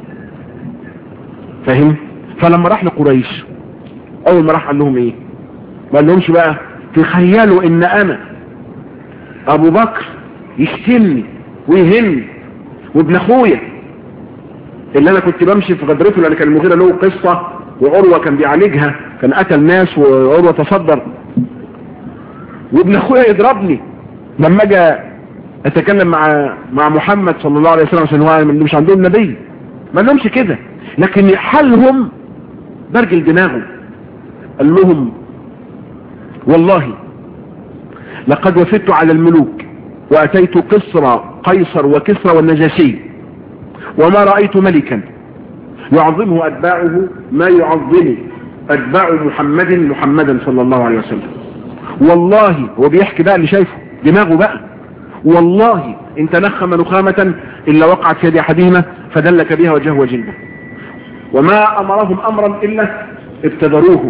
فهم فلما راح لقريش اول ما راح قال لهم ايه ما قال لهمش بقى تخيلوا ان انا ابو بكر يشتمني ويهني وابن اخويا اللي انا كنت بمشي في غدرته لان كان المغيرة له قصة وعروة كان بيعالجها كان قتل ناس وعروة تصدر وابن اخويا يضربني لما اجي اتكلم مع مع محمد صلى الله عليه وسلم عشان هو مش عندهم نبي ما لهمش كده لكن حالهم برجل دماغه قال لهم والله لقد وفدت على الملوك واتيت قصر قيصر وكسرى والنجاشي وما رأيت ملكا يعظمه اتباعه ما يعظم اتباع محمد محمدا صلى الله عليه وسلم والله هو بيحكي بقى اللي شايفه دماغه بقى والله ان تنخم نخامة الا وقعت في يد احدهما فدلك بها وجهه وجلده وما امرهم امرا الا ابتدروه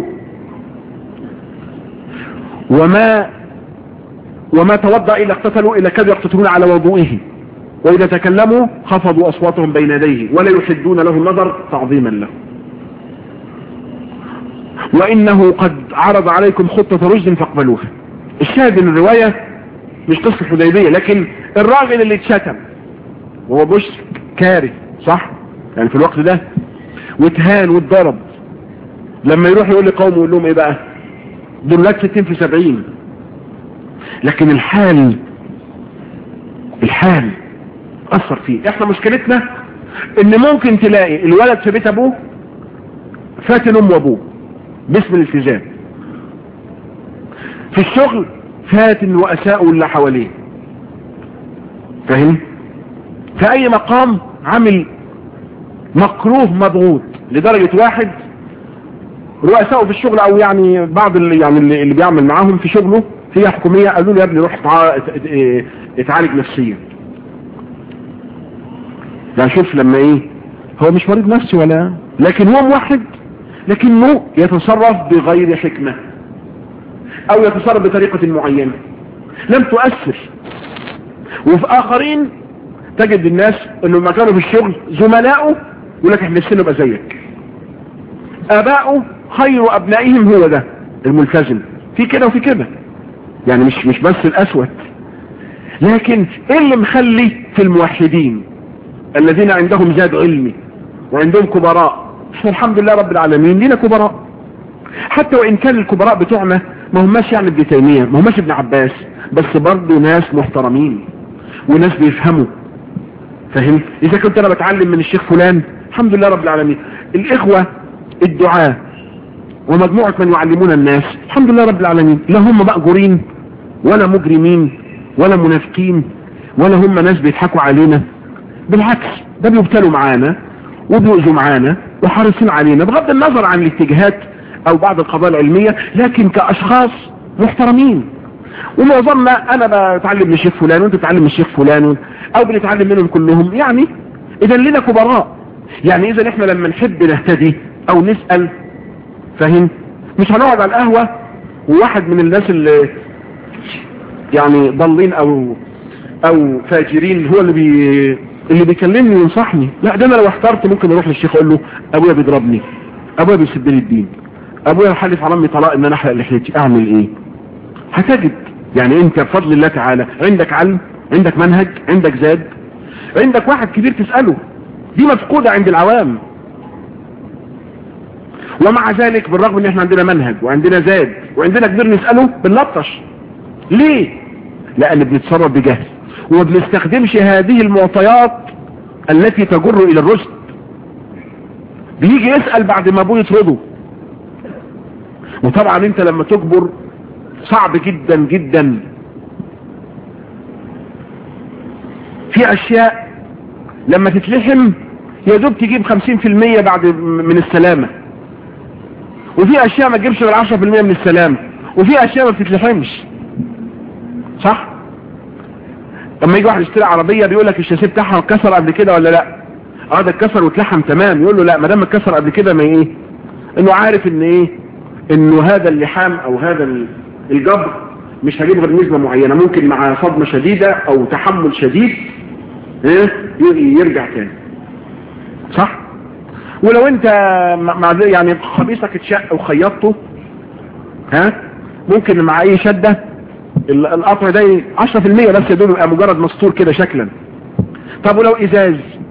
وما وما توضأ الا اقتتلوا الا كانوا يقتتلون على وضوئه واذا تكلموا خفضوا اصواتهم بين يديه ولا يحدون له النظر تعظيما له وانه قد عرض عليكم خطة رشد فاقبلوها الشاهد من الرواية مش قصة حديبية لكن الراجل اللي اتشتم وهو بش كاره صح يعني في الوقت ده واتهان واتضرب لما يروح يقول لقومه يقول لهم ايه بقى دولات 60 في 70 لكن الحال الحال اثر فيه احنا مشكلتنا ان ممكن تلاقي الولد في بيت ابوه فاتن ام وابوه باسم الالتزام في الشغل فاتن رؤساء اللي حواليه فاهم في اي مقام عامل مكروه مضغوط لدرجة واحد رؤساءه في الشغل او يعني بعض اللي يعني اللي, اللي بيعمل معاهم في شغله هي حكومية قالوا له يا ابني روح اتعالج نفسيا يعني شوف لما ايه هو مش مريض نفسي ولا لكن هو موحد لكنه يتصرف بغير حكمة او يتصرف بطريقة معينة لم تؤثر وفي اخرين تجد الناس انه لما كانوا في الشغل زملائه يقول لك احنا نفسنا نبقى زيك اباؤه خير ابنائهم هو ده الملتزم في كده وفي كده يعني مش مش بس الاسود لكن ايه اللي مخلي في الموحدين الذين عندهم زاد علمي وعندهم كبراء احنا الحمد لله رب العالمين لينا كبراء حتى وان كان الكبراء بتوعنا ما هماش يعني ابن تيميه ما هماش ابن عباس بس برضه ناس محترمين وناس بيفهموا فهمت اذا كنت انا بتعلم من الشيخ فلان الحمد لله رب العالمين الاخوه الدعاء ومجموعه من يعلمون الناس الحمد لله رب العالمين لا هم مأجورين ولا مجرمين ولا منافقين ولا هم ناس بيضحكوا علينا بالعكس ده بيبتلوا معانا وبيؤذوا معانا وحريصين علينا بغض النظر عن الاتجاهات او بعض القضايا العلمية لكن كاشخاص محترمين ومعظمنا انا بتعلم من الشيخ فلان وانت بتتعلم من الشيخ فلان او بنتعلم منهم كلهم يعني اذا لنا كبراء يعني اذا احنا لما نحب نهتدي او نسأل فاهم مش هنقعد على القهوة وواحد من الناس اللي يعني ضالين او او فاجرين هو اللي بي اللي بيكلمني وينصحني لا ده انا لو احترت ممكن اروح للشيخ اقول له ابويا بيضربني ابويا بيسب لي الدين ابويا حلف على امي طلاق ان انا احلق لحيتي اعمل ايه هتجد يعني انت بفضل الله تعالى عندك علم عندك منهج عندك زاد عندك واحد كبير تسأله دي مفقودة عند العوام ومع ذلك بالرغم ان احنا عندنا منهج وعندنا زاد وعندنا كبير نسأله بنلطش ليه لان بنتصرف بجهل وما بنستخدمش هذه المعطيات التي تجر الى الرشد بيجي يسأل بعد ما ابوه يطرده وطبعا انت لما تكبر صعب جدا جدا في اشياء لما تتلحم يا دوب تجيب خمسين في المية بعد من السلامة وفي اشياء ما تجيبش غير عشرة في المية من السلامة وفي اشياء ما بتتلحمش صح لما يجي واحد يشتري عربية بيقول لك الشاسيه بتاعها اتكسر قبل كده ولا لا اه ده اتكسر واتلحم تمام يقول له لا ما دام اتكسر قبل كده ما ايه انه عارف ان ايه انه هذا اللحام او هذا الجبر مش هجيب غير نسبة معينة ممكن مع صدمة شديدة او تحمل شديد ايه يرجع تاني صح ولو انت مع يعني خميسك اتشق وخيطته ها ممكن مع اي شدة القطع ده 10% بس يدوب يبقى مجرد مسطور كده شكلا طب ولو ازاز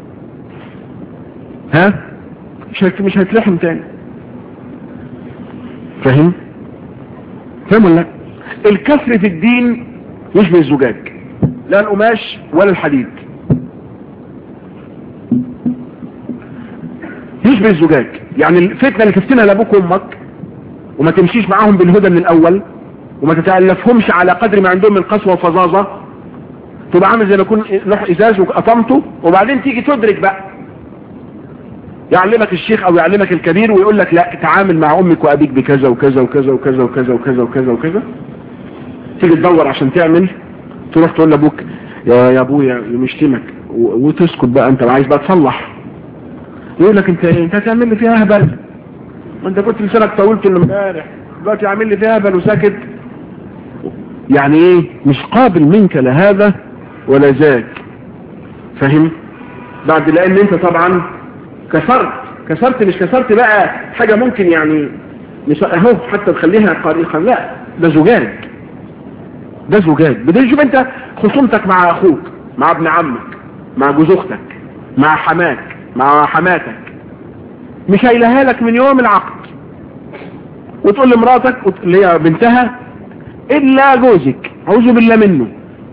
ها مش مش هيتلحم تاني فاهم فاهم ولا لا الكسر في الدين يشبه الزجاج لا القماش ولا الحديد يشبه الزجاج يعني الفتنة اللي تفتنها لابوك وامك وما تمشيش معاهم بالهدى من الاول وما تتألفهمش على قدر ما عندهم من قسوة وفظاظة تبقى عامل زي ما يكون لوح ازاز وقطمته وبعدين تيجي تدرك بقى يعلمك الشيخ او يعلمك الكبير ويقول لك لا تعامل مع امك وابيك بكذا وكذا وكذا وكذا وكذا وكذا وكذا وكذا تيجي تدور عشان تعمل تروح تقول لابوك يا يا ابويا يشتمك وتسكت بقى انت عايز بقى تصلح يقول لك انت انت هتعمل لي فيها هبل ما انت كنت لسانك طولت اللي امبارح دلوقتي عامل لي فيها هبل وساكت يعني ايه مش قابل منك لا هذا ولا ذاك فاهم بعد لان انت طبعا كسرت كسرت مش كسرت بقى حاجة ممكن يعني مش اهو حتى تخليها قريقا لا ده زجاج ده زجاج بدل شوف انت خصومتك مع اخوك مع ابن عمك مع جوز اختك مع حماك مع حماتك مش هيلها لك من يوم العقد وتقول لمراتك اللي هي بنتها الا جوزك اعوذ بالله منه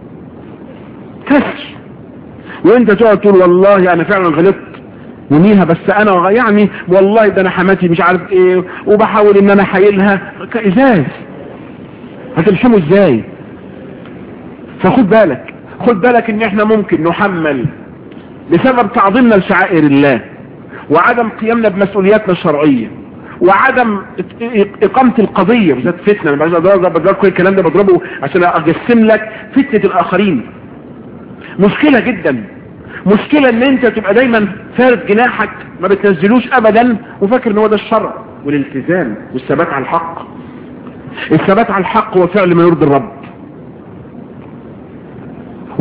كسر وانت تقعد تقول والله انا فعلا غلطت ونيها بس انا يعني والله ده انا حماتي مش عارف ايه وبحاول ان انا حايلها ازاي هتلحمه ازاي فخد بالك خد بالك ان احنا ممكن نحمل بسبب تعظيمنا لشعائر الله وعدم قيامنا بمسؤولياتنا الشرعية وعدم اقامة القضية بالذات فتنة انا بضرب بضرب كل الكلام ده بضربه عشان اجسم لك فتنة الاخرين مشكلة جدا مشكلة ان انت تبقى دايما فارد جناحك ما بتنزلوش ابدا وفاكر ان هو ده الشرع والالتزام والثبات على الحق الثبات على الحق هو فعل ما يرضي الرب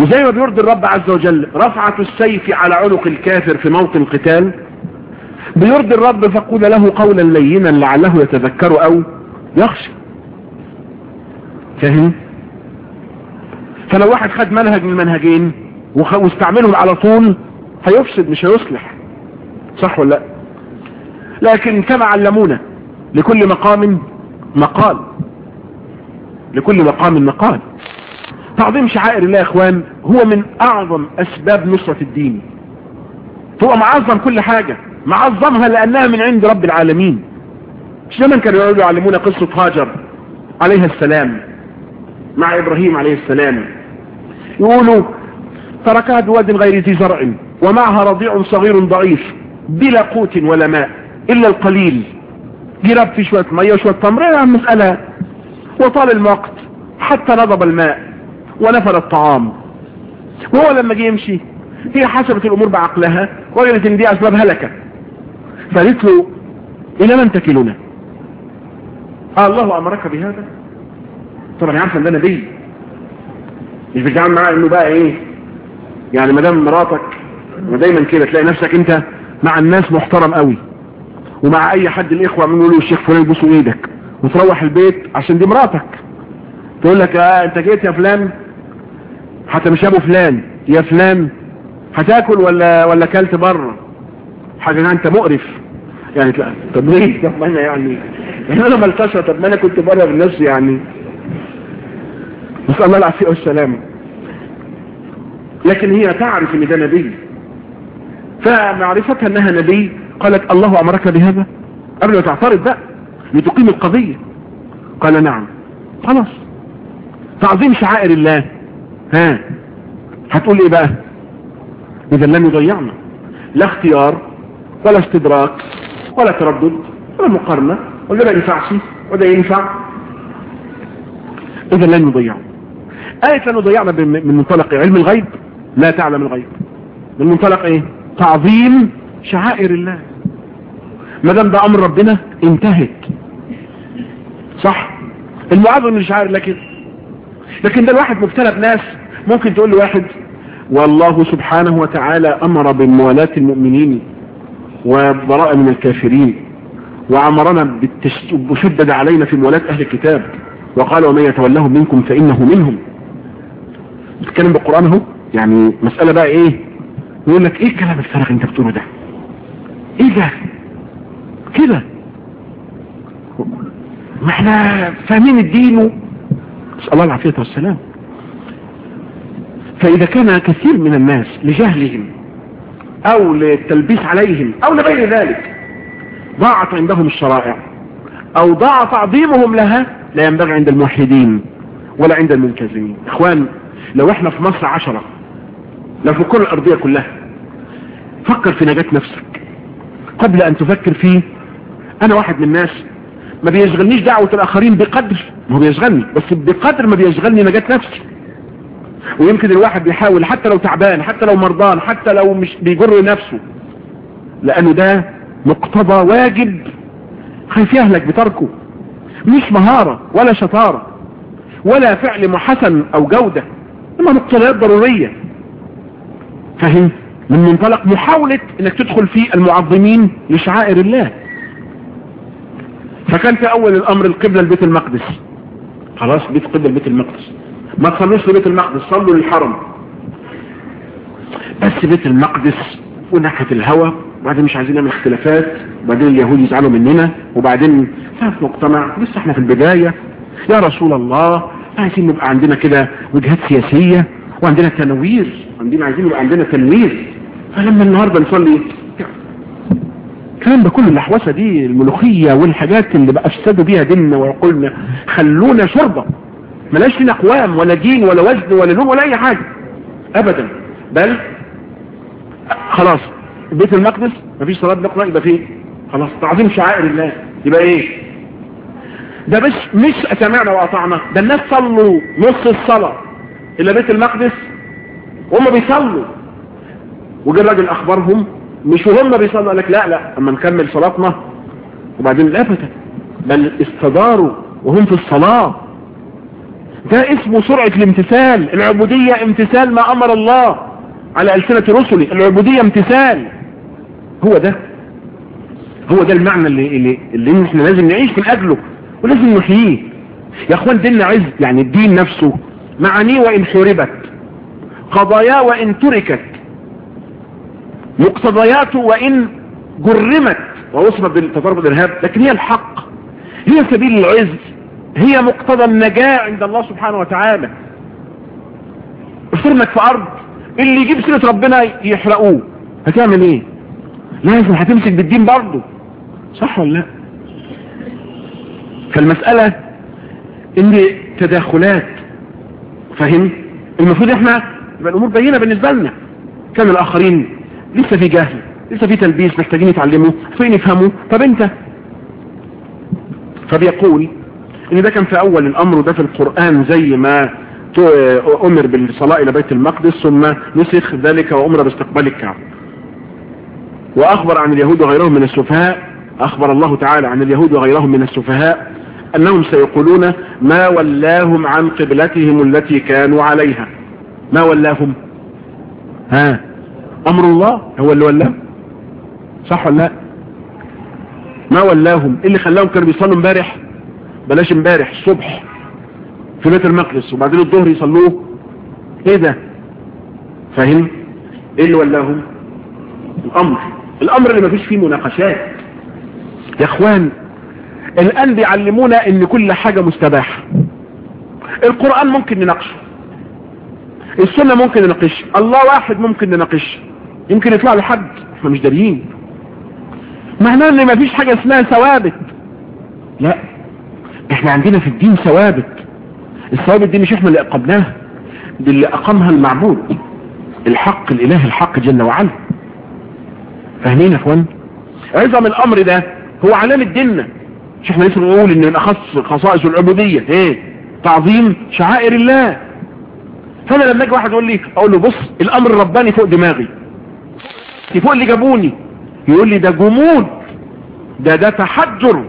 وزي ما بيرضي الرب عز وجل رفعة السيف على عنق الكافر في موطن القتال بيرضي الرب فقول له قولا لينا لعله يتذكر او يخشى فاهم فلو واحد خد منهج من المنهجين واستعملهم على طول هيفسد مش هيصلح صح ولا لا لكن كما علمونا لكل مقام مقال لكل مقام مقال تعظيم شعائر الله يا اخوان هو من اعظم اسباب نصرة الدين هو معظم كل حاجة معظمها لانها من عند رب العالمين مش زمان كانوا يقولوا يعلمونا قصة هاجر عليها السلام مع ابراهيم عليه السلام يقولوا تركها بواد غير ذي زرع ومعها رضيع صغير ضعيف بلا قوت ولا ماء الا القليل جرب في شوية مية وشوية تمر عن مسألة وطال الوقت حتى نضب الماء ونفر الطعام وهو لما جه يمشي هي حسبت الامور بعقلها وقالت ان دي اسباب هلكة فقالت له الى من تكلنا آه الله امرك بهذا طبعا عارفه ان ده نبي مش بتعامل معاه انه بقى ايه يعني ما دام مراتك ودايما كده تلاقي نفسك انت مع الناس محترم قوي ومع اي حد الاخوه عمالين يقولوا الشيخ فلان يبوسوا ايدك وتروح البيت عشان دي مراتك تقول لك اه انت جيت يا فلان حتى مش ابو فلان يا فلان هتاكل ولا ولا اكلت بره حاجه انت مقرف يعني تلاقي طب ليه طب ما انا يعني يعني انا ملتشى طب ما انا كنت بره بالنفس يعني نسال الله العافيه والسلامه لكن هي تعرف ان ده نبي فمعرفتها انها نبي قالت الله امرك بهذا قبل ما تعترض بقى لتقيم القضية قال نعم خلاص تعظيم شعائر الله ها هتقول ايه بقى اذا لم يضيعنا لا اختيار ولا استدراك ولا تردد ولا مقارنة ولا ما ينفعش ولا ينفع اذا لن يضيعنا آية لن يضيعنا من منطلق علم الغيب لا تعلم الغيب من منطلق ايه تعظيم شعائر الله ما دام ده امر ربنا انتهت صح المعظم من شعائر الله كده لكن ده الواحد مبتلى بناس ممكن تقول لواحد والله سبحانه وتعالى امر بموالاة المؤمنين وبراء من الكافرين وامرنا بالتش... وشدد علينا في موالاة اهل الكتاب وقال ومن يتولهم منكم فانه منهم بتتكلم بالقرآن اهو يعني مسألة بقى ايه يقول لك ايه الكلام الفارغ انت بتقوله ده ايه ده كده ما احنا فاهمين الدين و... نسأل الله العافية والسلام فإذا كان كثير من الناس لجهلهم أو للتلبيس عليهم أو لغير ذلك ضاعت عندهم الشرائع أو ضاع تعظيمهم لها لا ينبغي عند الموحدين ولا عند الملتزمين إخوان لو احنا في مصر عشرة لو في الكرة الأرضية كلها فكر في نجاة نفسك قبل أن تفكر في أنا واحد من الناس ما بيشغلنيش دعوة الآخرين بقدر ما هو بيشغلني بس بقدر ما بيشغلني نجاة نفسي ويمكن الواحد بيحاول حتى لو تعبان حتى لو مرضان حتى لو مش بيجر نفسه لأنه ده مقتضى واجب خايف يهلك بتركه مش مهارة ولا شطارة ولا فعل حسن أو جودة إنما مقتضيات ضرورية فهم من منطلق محاولة انك تدخل في المعظمين لشعائر الله فكان في اول الامر القبلة لبيت المقدس خلاص بيت قبلة لبيت المقدس ما تصلوش لبيت المقدس صلوا للحرم بس بيت المقدس وناحية الهوى وبعدين مش عايزين نعمل اختلافات وبعدين اليهود يزعلوا مننا وبعدين في مجتمع لسه احنا في البداية يا رسول الله عايزين نبقى عندنا كده وجهات سياسية وعندنا تنوير عندنا عايزين يبقى عندنا تنوير فلما النهاردة نصلي الكلام ده كل الأحواسة دي الملوخية والحاجات اللي بقى افسدوا بيها ديننا وعقولنا خلونا شربة ملاش لنا قوام ولا دين ولا وزن ولا لون ولا اي حاجة ابدا بل خلاص بيت المقدس مفيش صلاة نقرأ يبقى فيه خلاص تعظيم شعائر الله يبقى ايه ده بس مش سمعنا واطعنا ده الناس صلوا نص الصلاة الى بيت المقدس وهم بيصلوا وجه الراجل اخبرهم مش وهم بيصلوا قال لك لا لا اما نكمل صلاتنا وبعدين لا ابدا بل استداروا وهم في الصلاة ده اسمه سرعة الامتثال العبودية امتثال ما امر الله على ألسنة رسله العبودية امتثال هو ده هو ده المعنى اللي, اللي, اللي احنا لازم نعيش من اجله ولازم نحييه يا اخوان ديننا عز يعني الدين نفسه معانيه وان حربت قضاياه وان تركت مقتضياته وان جرمت ووصفت بالتضارب الارهاب لكن هي الحق هي سبيل العز هي مقتضى النجاة عند الله سبحانه وتعالى افرمك في ارض اللي يجيب سيرة ربنا يحرقوه هتعمل ايه لازم هتمسك بالدين برضه صح ولا لا فالمسألة ان تداخلات فهم المفروض احنا يبقى الامور بينة بالنسبة لنا كان الاخرين لسه في جهل لسه في تلبيس محتاجين يتعلموا فين يفهموا طب انت فبيقول ان ده كان في اول الامر وده في القرآن زي ما امر بالصلاة الى بيت المقدس ثم نسخ ذلك وامر باستقبال الكعبة واخبر عن اليهود وغيرهم من السفهاء اخبر الله تعالى عن اليهود وغيرهم من السفهاء انهم سيقولون ما ولاهم عن قبلتهم التي كانوا عليها ما ولاهم ها امر الله هو اللي ولاهم صح ولا لا ما ولاهم ايه اللي خلاهم كانوا بيصلوا امبارح بلاش امبارح الصبح في بيت المقدس وبعدين الظهر يصلوه ايه ده فاهم ايه اللي ولاهم الامر الامر اللي ما فيش فيه مناقشات يا اخوان الان بيعلمونا ان كل حاجة مستباحة القرآن ممكن نناقشه السنة ممكن نناقش الله واحد ممكن نناقش يمكن يطلع لحد احنا مش داريين معناه ان ما فيش حاجة اسمها ثوابت لا احنا عندنا في الدين ثوابت الثوابت دي مش احنا اللي اقمناها دي اللي اقامها المعبود الحق الاله الحق جل وعلا فاهمين يا اخوان عظم الامر ده هو علامة ديننا مش احنا لسه بنقول ان من اخص خصائص العبودية ايه تعظيم شعائر الله فانا لما اجي واحد يقول لي اقول له بص الامر الرباني فوق دماغي فوق اللي جابوني يقول لي ده جمود ده ده تحجر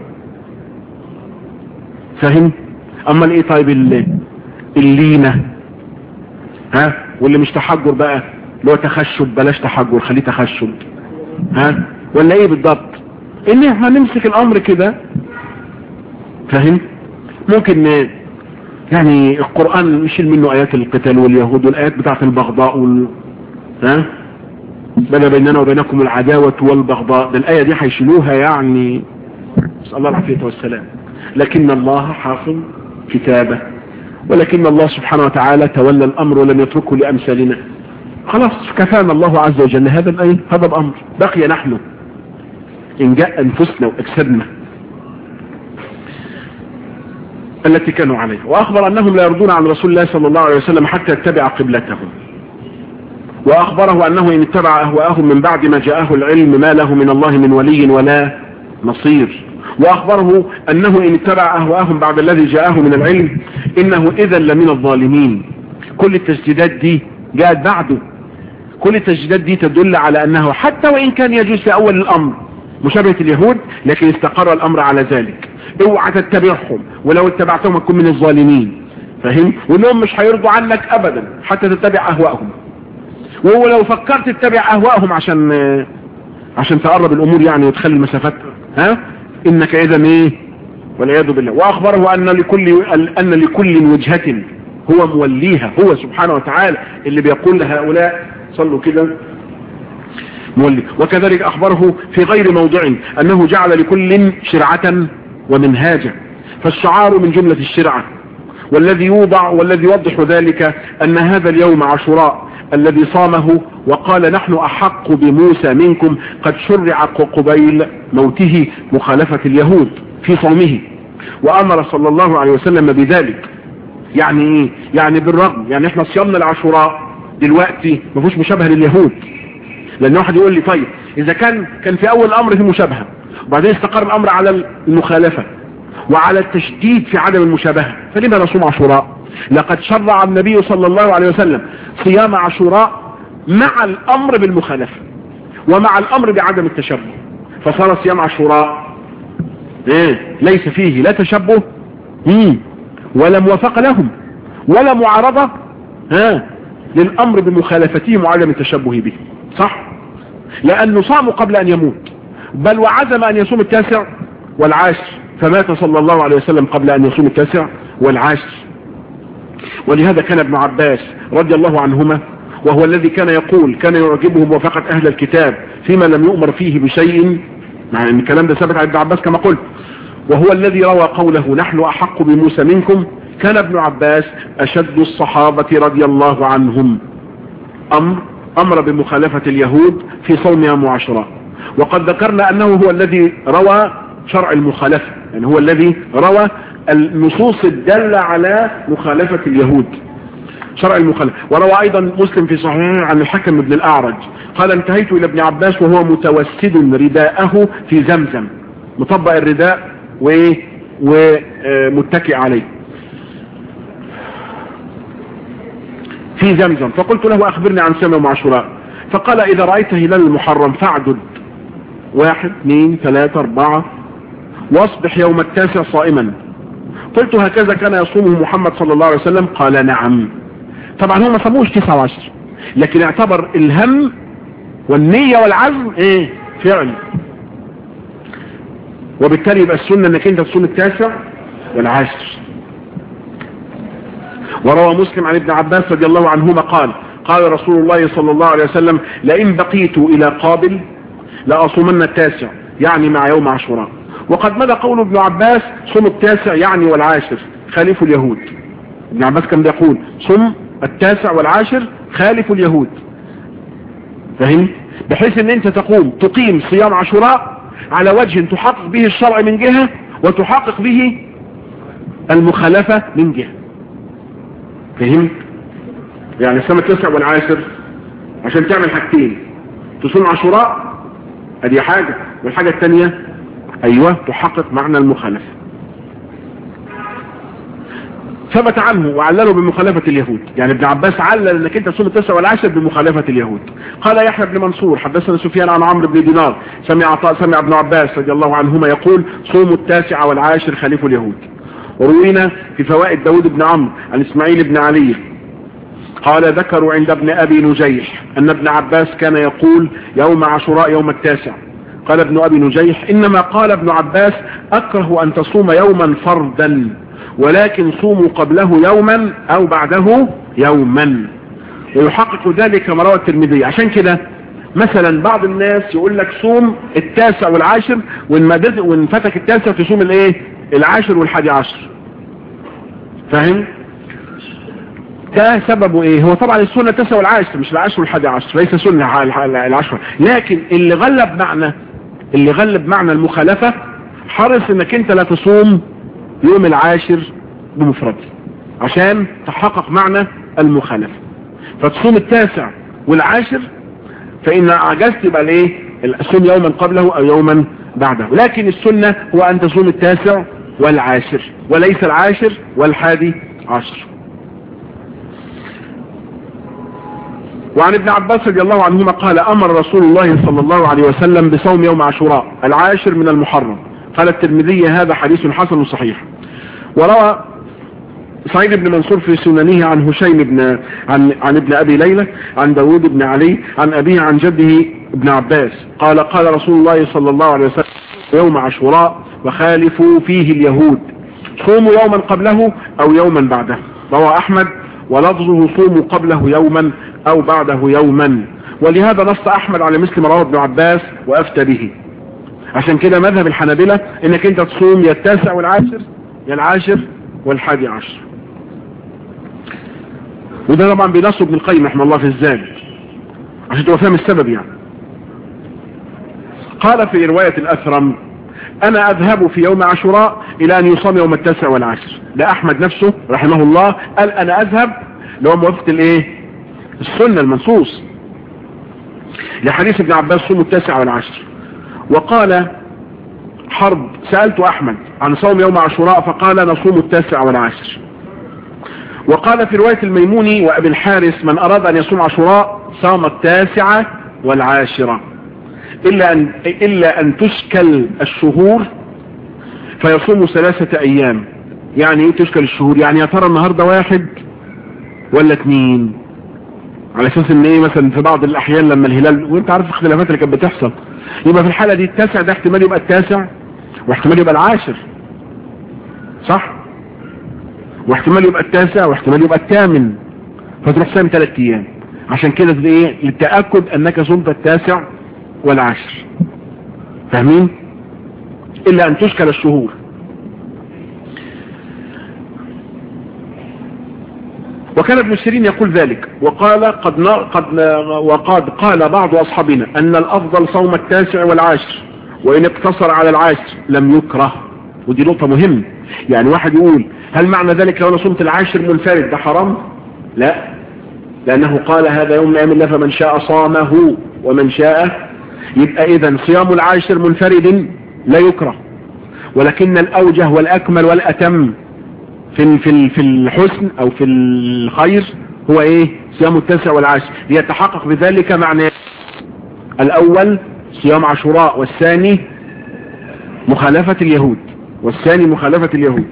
فاهم اما ايه طيب اللينة ها واللي مش تحجر بقى اللي هو تخشب بلاش تحجر خليه تخشب ها ولا ايه بالضبط ان احنا نمسك الامر كده فاهم ممكن يعني القرآن نشيل منه ايات القتال واليهود والايات بتاعت البغضاء وال ها بدا بيننا وبينكم العداوة والبغضاء ده الاية دي هيشيلوها يعني نسأل الله العافية والسلام لكن الله حافظ كتابه ولكن الله سبحانه وتعالى تولى الامر ولم يتركه لامثالنا خلاص كفانا الله عز وجل هذا الايه هذا الامر بقي نحن ان جاء انفسنا واجسادنا التي كانوا عليها واخبر انهم لا يرضون عن رسول الله صلى الله عليه وسلم حتى يتبع قبلتهم واخبره انه ان اتبع اهواءهم من بعد ما جاءه العلم ما له من الله من ولي ولا نصير واخبره انه ان اتبع اهواءهم بعد الذي جاءه من العلم انه اذا لمن الظالمين كل التسديدات دي جاءت بعده كل التسديدات دي تدل على انه حتى وان كان يجوز في اول الامر مشابهة اليهود لكن استقر الامر على ذلك اوعى تتبعهم ولو اتبعتهم هتكون من الظالمين فاهم وانهم مش هيرضوا عنك ابدا حتى تتبع اهواءهم ولو فكرت تتبع اهواءهم عشان عشان تقرب الامور يعني وتخلي المسافات ها انك اذا ايه والعياذ بالله واخبره ان لكل ان لكل وجهة هو موليها هو سبحانه وتعالى اللي بيقول لهؤلاء صلوا كده مولي وكذلك اخبره في غير موضع انه جعل لكل شرعة ومنهاجا فالشعار من جملة الشرعة والذي يوضع والذي يوضح ذلك ان هذا اليوم عاشوراء الذي صامه وقال نحن احق بموسى منكم قد شرع قبيل موته مخالفة اليهود في صومه وامر صلى الله عليه وسلم بذلك يعني ايه يعني بالرغم يعني احنا صيامنا العاشوراء دلوقتي ما فيهوش مشابهه لليهود لان واحد يقول لي طيب اذا كان كان في اول الامر في مشابهه وبعدين استقر الامر على المخالفه وعلى التشديد في عدم المشابهه فلما نصوم عاشوراء لقد شرع النبي صلى الله عليه وسلم صيام عاشوراء مع الامر بالمخالفه ومع الامر بعدم التشبه فصار صيام عاشوراء ايه ليس فيه لا تشبه مم. ولا موافقه لهم ولا معارضة ها للامر بمخالفتهم وعدم التشبه به صح لانه صاموا قبل ان يموت بل وعزم ان يصوم التاسع والعاشر فمات صلى الله عليه وسلم قبل ان يصوم التاسع والعاشر ولهذا كان ابن عباس رضي الله عنهما وهو الذي كان يقول كان يعجبه موافقة اهل الكتاب فيما لم يؤمر فيه بشيء مع ان الكلام ده ثبت عن ابن عباس كما قلت وهو الذي روى قوله نحن احق بموسى منكم كان ابن عباس اشد الصحابة رضي الله عنهم امر امر بمخالفة اليهود في صوم يوم عاشوراء وقد ذكرنا انه هو الذي روى شرع المخالفة يعني هو الذي روى النصوص الدالة على مخالفة اليهود شرع المخالفة وروى ايضا مسلم في صحيحه عن الحكم بن الاعرج قال انتهيت الى ابن عباس وهو متوسد رداءه في زمزم مطبق الرداء ومتكئ عليه في زمزم فقلت له اخبرني عن سنة ومعشوراء فقال اذا رأيت هلال المحرم فاعدد واحد اثنين ثلاثة اربعة واصبح يوم التاسع صائما قلت هكذا كان يصومه محمد صلى الله عليه وسلم قال نعم طبعا هو ما صاموش تسعة وعشر لكن اعتبر الهم والنية والعزم ايه فعل وبالتالي يبقى السنة انك انت تصوم التاسع والعاشر وروى مسلم عن ابن عباس رضي الله عنهما قال قال رسول الله صلى الله عليه وسلم لئن بقيت الى قابل لأصومن التاسع يعني مع يوم عاشوراء وقد مدى قول ابن عباس صم التاسع يعني والعاشر خالف اليهود ابن عباس كان بيقول صم التاسع والعاشر خالف اليهود فهم بحيث ان انت تقوم تقيم صيام عاشوراء على وجه تحقق به الشرع من جهة وتحقق به المخالفة من جهة فهمت يعني السنة التاسع والعاشر عشان تعمل حاجتين تصوم عاشوراء ادي حاجة والحاجة الثانية ايوه تحقق معنى المخالفة ثبت عنه وعلله بمخالفة اليهود يعني ابن عباس علل انك انت تصوم التاسع والعاشر بمخالفة اليهود قال يحيى بن منصور حدثنا سفيان عن عمرو بن دينار سمع عطاء سمع ابن عباس رضي الله عنهما يقول صوموا التاسع والعاشر خليف اليهود وروينا في فوائد داود بن عمرو عن اسماعيل بن علي قال ذكروا عند ابن ابي نجيح ان ابن عباس كان يقول يوم عاشوراء يوم التاسع قال ابن ابي نجيح انما قال ابن عباس اكره ان تصوم يوما فردا ولكن صوموا قبله يوما او بعده يوما ويحقق ذلك ما روى الترمذي عشان كده مثلا بعض الناس يقول لك صوم التاسع والعاشر وان فتك التاسع تصوم الايه العاشر والحادي عشر فاهم ده سببه ايه هو طبعا السنة التاسع والعاشر مش العاشر والحادي عشر ليس سنة العشر لكن اللي غلب معنى اللي غلب معنى المخالفة حرص انك انت لا تصوم يوم العاشر بمفرد عشان تحقق معنى المخالفة فتصوم التاسع والعاشر فإن عجزت يبقى الايه الصوم يوما قبله أو يوما بعده لكن السنة هو أن تصوم التاسع والعاشر وليس العاشر والحادي عشر وعن ابن عباس رضي الله عنهما قال أمر رسول الله صلى الله عليه وسلم بصوم يوم عاشوراء العاشر من المحرم قال الترمذي هذا حديث حسن صحيح وروى سعيد بن منصور في سننه عن هشيم بن عن, عن ابن أبي ليلى عن داود بن علي عن أبيه عن جده ابن عباس قال قال رسول الله صلى الله عليه وسلم يوم عاشوراء وخالفوا فيه اليهود صوموا يوما قبله أو يوما بعده روى أحمد ولفظه صوموا قبله يوما أو بعده يوما ولهذا نص أحمد على مثل ما رواه ابن عباس وأفتى به عشان كده مذهب الحنابلة انك انت تصوم يا التاسع والعاشر يا العاشر والحادي عشر وده طبعا بينصب ابن القيم رحمه الله في الزاد عشان تبقى فاهم السبب يعني قال في رواية الأثرم أنا أذهب في يوم عاشوراء إلى أن يصام يوم التاسع والعاشر ده أحمد نفسه رحمه الله قال أنا أذهب لو موافقة الإيه السنة المنصوص لحديث ابن عباس صوم التاسع والعاشر وقال حرب سألت أحمد عن صوم يوم عاشوراء فقال نصوم التاسع والعاشر وقال في رواية الميموني وأبي الحارث من أراد أن يصوم عاشوراء صام التاسعة والعاشرة إلا أن, إلا أن تشكل الشهور فيصوم ثلاثة أيام يعني إيه تشكل الشهور يعني يا ترى النهاردة واحد ولا اتنين على اساس ان ايه مثلا في بعض الاحيان لما الهلال وانت عارف الاختلافات اللي كانت بتحصل يبقى في الحالة دي التاسع ده احتمال يبقى التاسع واحتمال يبقى العاشر صح واحتمال يبقى التاسع واحتمال يبقى الثامن فتروح صايم ثلاث ايام عشان كده ايه للتأكد انك صمت التاسع والعاشر فاهمين الا ان تشكل الشهور وكان ابن سيرين يقول ذلك وقال قد قد وقد قال بعض اصحابنا ان الافضل صوم التاسع والعاشر وان اقتصر على العاشر لم يكره ودي نقطة مهمة يعني واحد يقول هل معنى ذلك لو انا صمت العاشر منفرد ده حرام لا لانه قال هذا يوم ايام الله فمن شاء صامه ومن شاء يبقى اذا صيام العاشر منفرد لا يكره ولكن الاوجه والاكمل والاتم في في في الحسن او في الخير هو ايه صيام التاسع والعاشر ليتحقق بذلك معنى الاول صيام عاشوراء والثاني مخالفة اليهود والثاني مخالفة اليهود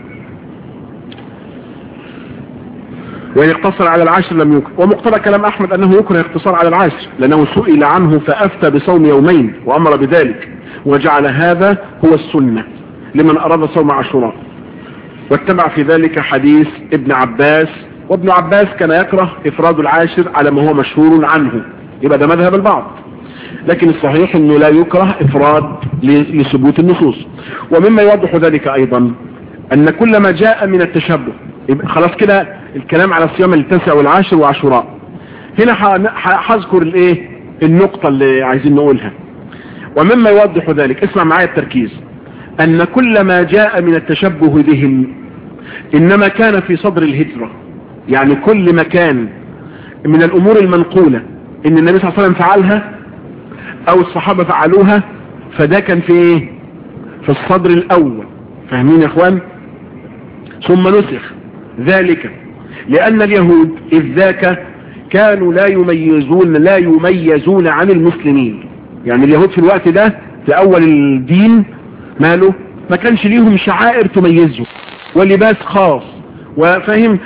وإن اقتصر على العاشر لم يكره ومقتضى كلام أحمد أنه يكره الاقتصار على العاشر لأنه سئل عنه فأفتى بصوم يومين وأمر بذلك وجعل هذا هو السنة لمن أراد صوم عاشوراء واتبع في ذلك حديث ابن عباس وابن عباس كان يكره افراد العاشر على ما هو مشهور عنه يبقى ده مذهب البعض لكن الصحيح انه لا يكره افراد لثبوت النصوص ومما يوضح ذلك ايضا ان كل ما جاء من التشبه يبقى خلاص كده الكلام على الصيام التاسع والعاشر وعاشوراء هنا هذكر الايه النقطة اللي عايزين نقولها ومما يوضح ذلك اسمع معايا التركيز ان كل ما جاء من التشبه بهم انما كان في صدر الهجرة يعني كل مكان من الامور المنقولة ان النبي صلى الله عليه وسلم فعلها او الصحابة فعلوها فده كان في ايه في الصدر الاول فاهمين يا اخوان ثم نسخ ذلك لان اليهود اذ ذاك كانوا لا يميزون لا يميزون عن المسلمين يعني اليهود في الوقت ده في اول الدين ماله ما كانش ليهم شعائر تميزه ولباس خاص وفهم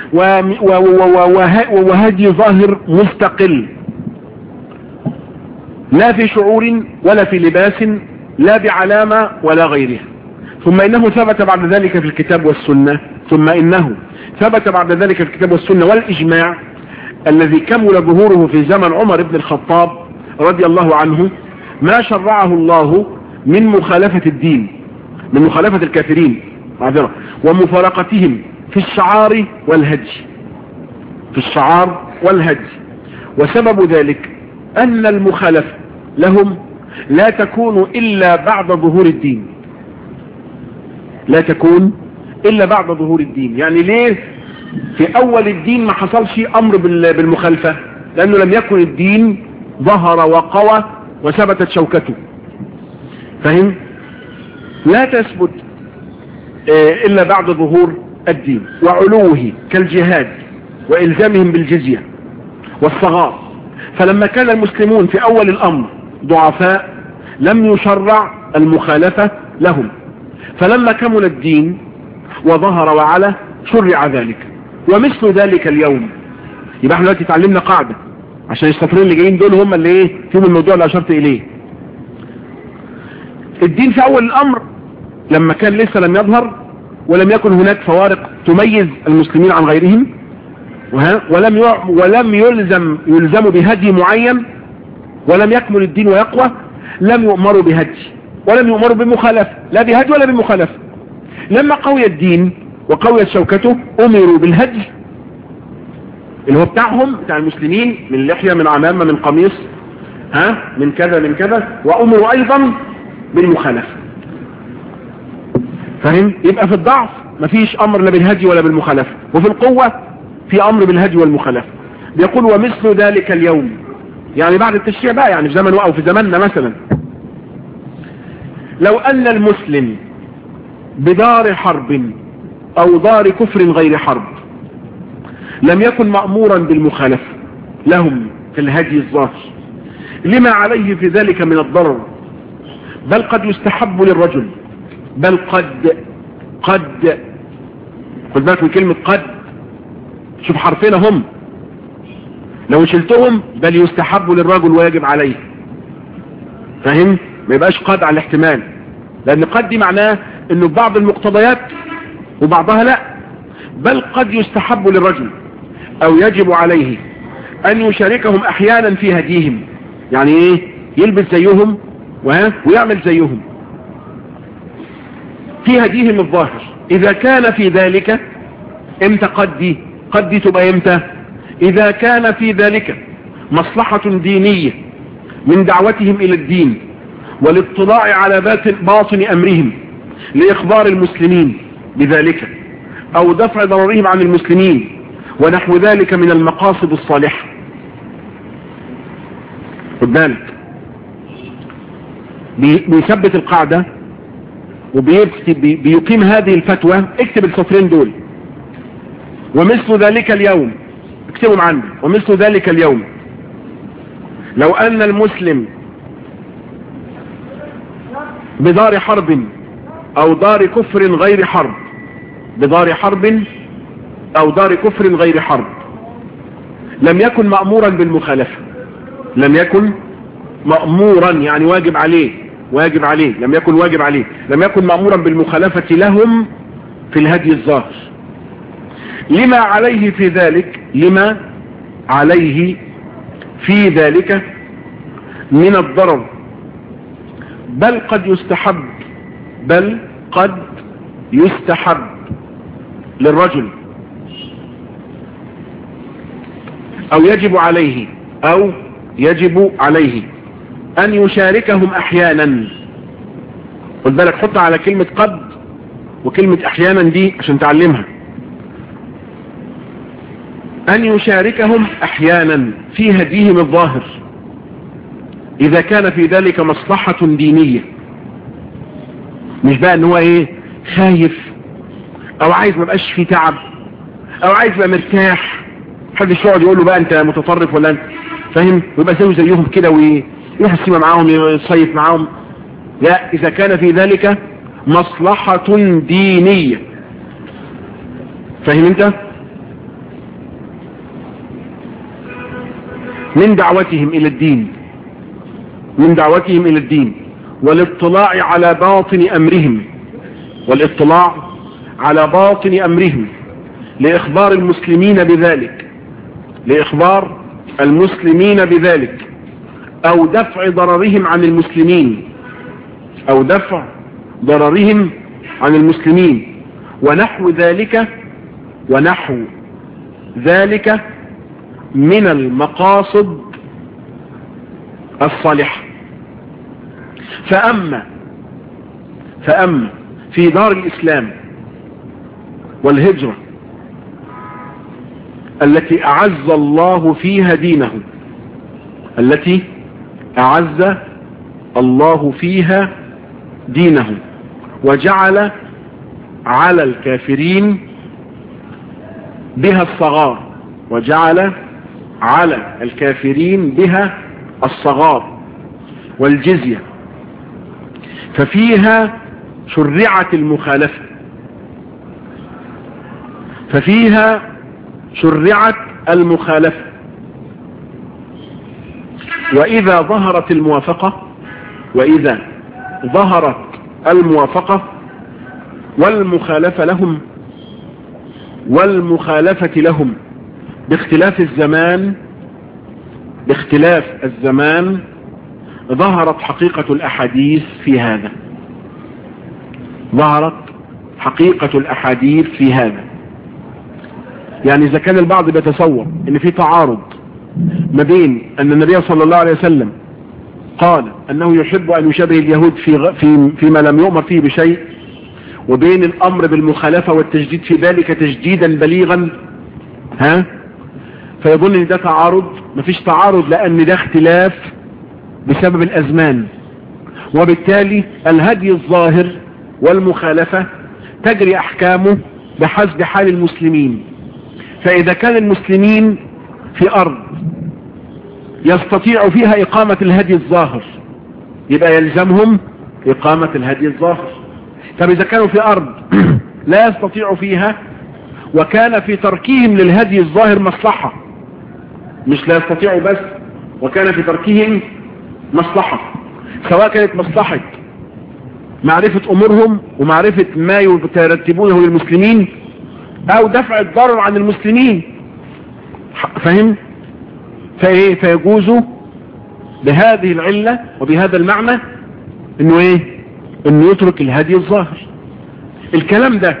وهدي ظاهر مستقل لا في شعور ولا في لباس لا بعلامة ولا غيرها ثم انه ثبت بعد ذلك في الكتاب والسنة ثم انه ثبت بعد ذلك في الكتاب والسنة والاجماع الذي كمل ظهوره في زمن عمر بن الخطاب رضي الله عنه ما شرعه الله من مخالفة الدين من مخالفة الكافرين معذرة ومفارقتهم في الشعار والهج في الشعار والهج وسبب ذلك أن المخالفة لهم لا تكون إلا بعد ظهور الدين لا تكون إلا بعد ظهور الدين يعني ليه في أول الدين ما حصلش أمر بالمخالفة لأنه لم يكن الدين ظهر وقوى وثبتت شوكته فهم لا تثبت إلا بعد ظهور الدين وعلوه كالجهاد وإلزامهم بالجزية والصغار فلما كان المسلمون في أول الأمر ضعفاء لم يشرع المخالفة لهم فلما كمل الدين وظهر وعلى شرع ذلك ومثل ذلك اليوم يبقى احنا دلوقتي اتعلمنا قاعدة عشان السطرين اللي جايين دول هم اللي ايه فيهم الموضوع اللي اشرت اليه الدين في اول الامر لما كان لسه لم يظهر ولم يكن هناك فوارق تميز المسلمين عن غيرهم ولم ولم يلزم يلزموا بهدي معين ولم يكمل الدين ويقوى لم يؤمروا بهدي ولم يؤمروا بمخالفة لا بهدي ولا بمخالفة لما قوي الدين وقويت شوكته امروا بالهدي اللي هو بتاعهم بتاع المسلمين من لحية من عمامة من قميص ها من كذا من كذا وامروا ايضا بالمخالفة فهم يبقى في الضعف مفيش امر لا بالهدي ولا بالمخالفة وفي القوة في امر بالهدي والمخالفة بيقول ومثل ذلك اليوم يعني بعد التشريع بقى يعني في زمن او في زماننا مثلا لو ان المسلم بدار حرب او دار كفر غير حرب لم يكن مأمورا بالمخالفة لهم في الهدي الظاهر لما عليه في ذلك من الضرر بل قد يستحب للرجل بل قد قد خد بالك من كلمة قد شوف حرفين هم لو شلتهم بل يستحب للرجل ويجب عليه فاهم ما يبقاش قد على الاحتمال لان قد دي معناه انه بعض المقتضيات وبعضها لا بل قد يستحب للرجل او يجب عليه ان يشاركهم احيانا في هديهم يعني ايه يلبس زيهم ويعمل زيهم في هديهم الظاهر اذا كان في ذلك امتى قد دي قد دي تبقى امتى اذا كان في ذلك مصلحة دينية من دعوتهم الى الدين والاطلاع على باطن امرهم لاخبار المسلمين بذلك او دفع ضررهم عن المسلمين ونحو ذلك من المقاصد الصالحة خد بالك بيثبت القاعدة وبيقيم هذه الفتوى اكتب السطرين دول ومثل ذلك اليوم اكتبهم عندي ومثل ذلك اليوم لو ان المسلم بدار حرب او دار كفر غير حرب بدار حرب او دار كفر غير حرب لم يكن مأمورا بالمخالفة لم يكن مأمورا يعني واجب عليه واجب عليه لم يكن واجب عليه لم يكن مأمورا بالمخالفة لهم في الهدي الظاهر لما عليه في ذلك لما عليه في ذلك من الضرر بل قد يستحب بل قد يستحب للرجل او يجب عليه او يجب عليه ان يشاركهم احيانا خد بالك حط على كلمة قد وكلمة احيانا دي عشان تعلمها ان يشاركهم احيانا في هديهم الظاهر اذا كان في ذلك مصلحة دينية مش بقى ان هو ايه خايف او عايز ما بقاش فيه تعب او عايز يبقى مرتاح محدش يقعد يقول له بقى انت متطرف ولا انت فاهم ويبقى زيه زيهم كده ويروح السيما معاهم يصيف معاهم لا اذا كان في ذلك مصلحة دينية فاهم انت من دعوتهم الى الدين من دعوتهم الى الدين والاطلاع على باطن امرهم والاطلاع على باطن امرهم لاخبار المسلمين بذلك لاخبار المسلمين بذلك او دفع ضررهم عن المسلمين او دفع ضررهم عن المسلمين ونحو ذلك ونحو ذلك من المقاصد الصالحة فأما فأما في دار الإسلام والهجرة التي أعز الله فيها دينه التي أعز الله فيها دينه وجعل على الكافرين بها الصغار وجعل على الكافرين بها الصغار والجزية ففيها شرعت المخالفة ففيها شرعت المخالفة وإذا ظهرت الموافقة وإذا ظهرت الموافقة والمخالفة لهم والمخالفة لهم باختلاف الزمان باختلاف الزمان ظهرت حقيقة الأحاديث في هذا ظهرت حقيقة الأحاديث في هذا يعني إذا كان البعض بيتصور إن في تعارض ما بين أن النبي صلى الله عليه وسلم قال أنه يحب أن يشبه اليهود في في فيما لم يؤمر فيه بشيء وبين الأمر بالمخالفة والتجديد في ذلك تجديدا بليغا ها فيظن ان ده تعارض مفيش تعارض لان ده اختلاف بسبب الازمان وبالتالي الهدي الظاهر والمخالفة تجري احكامه بحسب حال المسلمين فاذا كان المسلمين في ارض يستطيع فيها اقامة الهدي الظاهر يبقى يلزمهم اقامة الهدي الظاهر طب اذا كانوا في ارض لا يستطيع فيها وكان في تركهم للهدي الظاهر مصلحة مش لا يستطيعوا بس وكان في تركهم مصلحة سواء كانت مصلحة معرفة امورهم ومعرفة ما يترتبونه للمسلمين او دفع الضرر عن المسلمين فهم فايه فيجوز بهذه العلة وبهذا المعنى انه ايه انه يترك الهدي الظاهر الكلام ده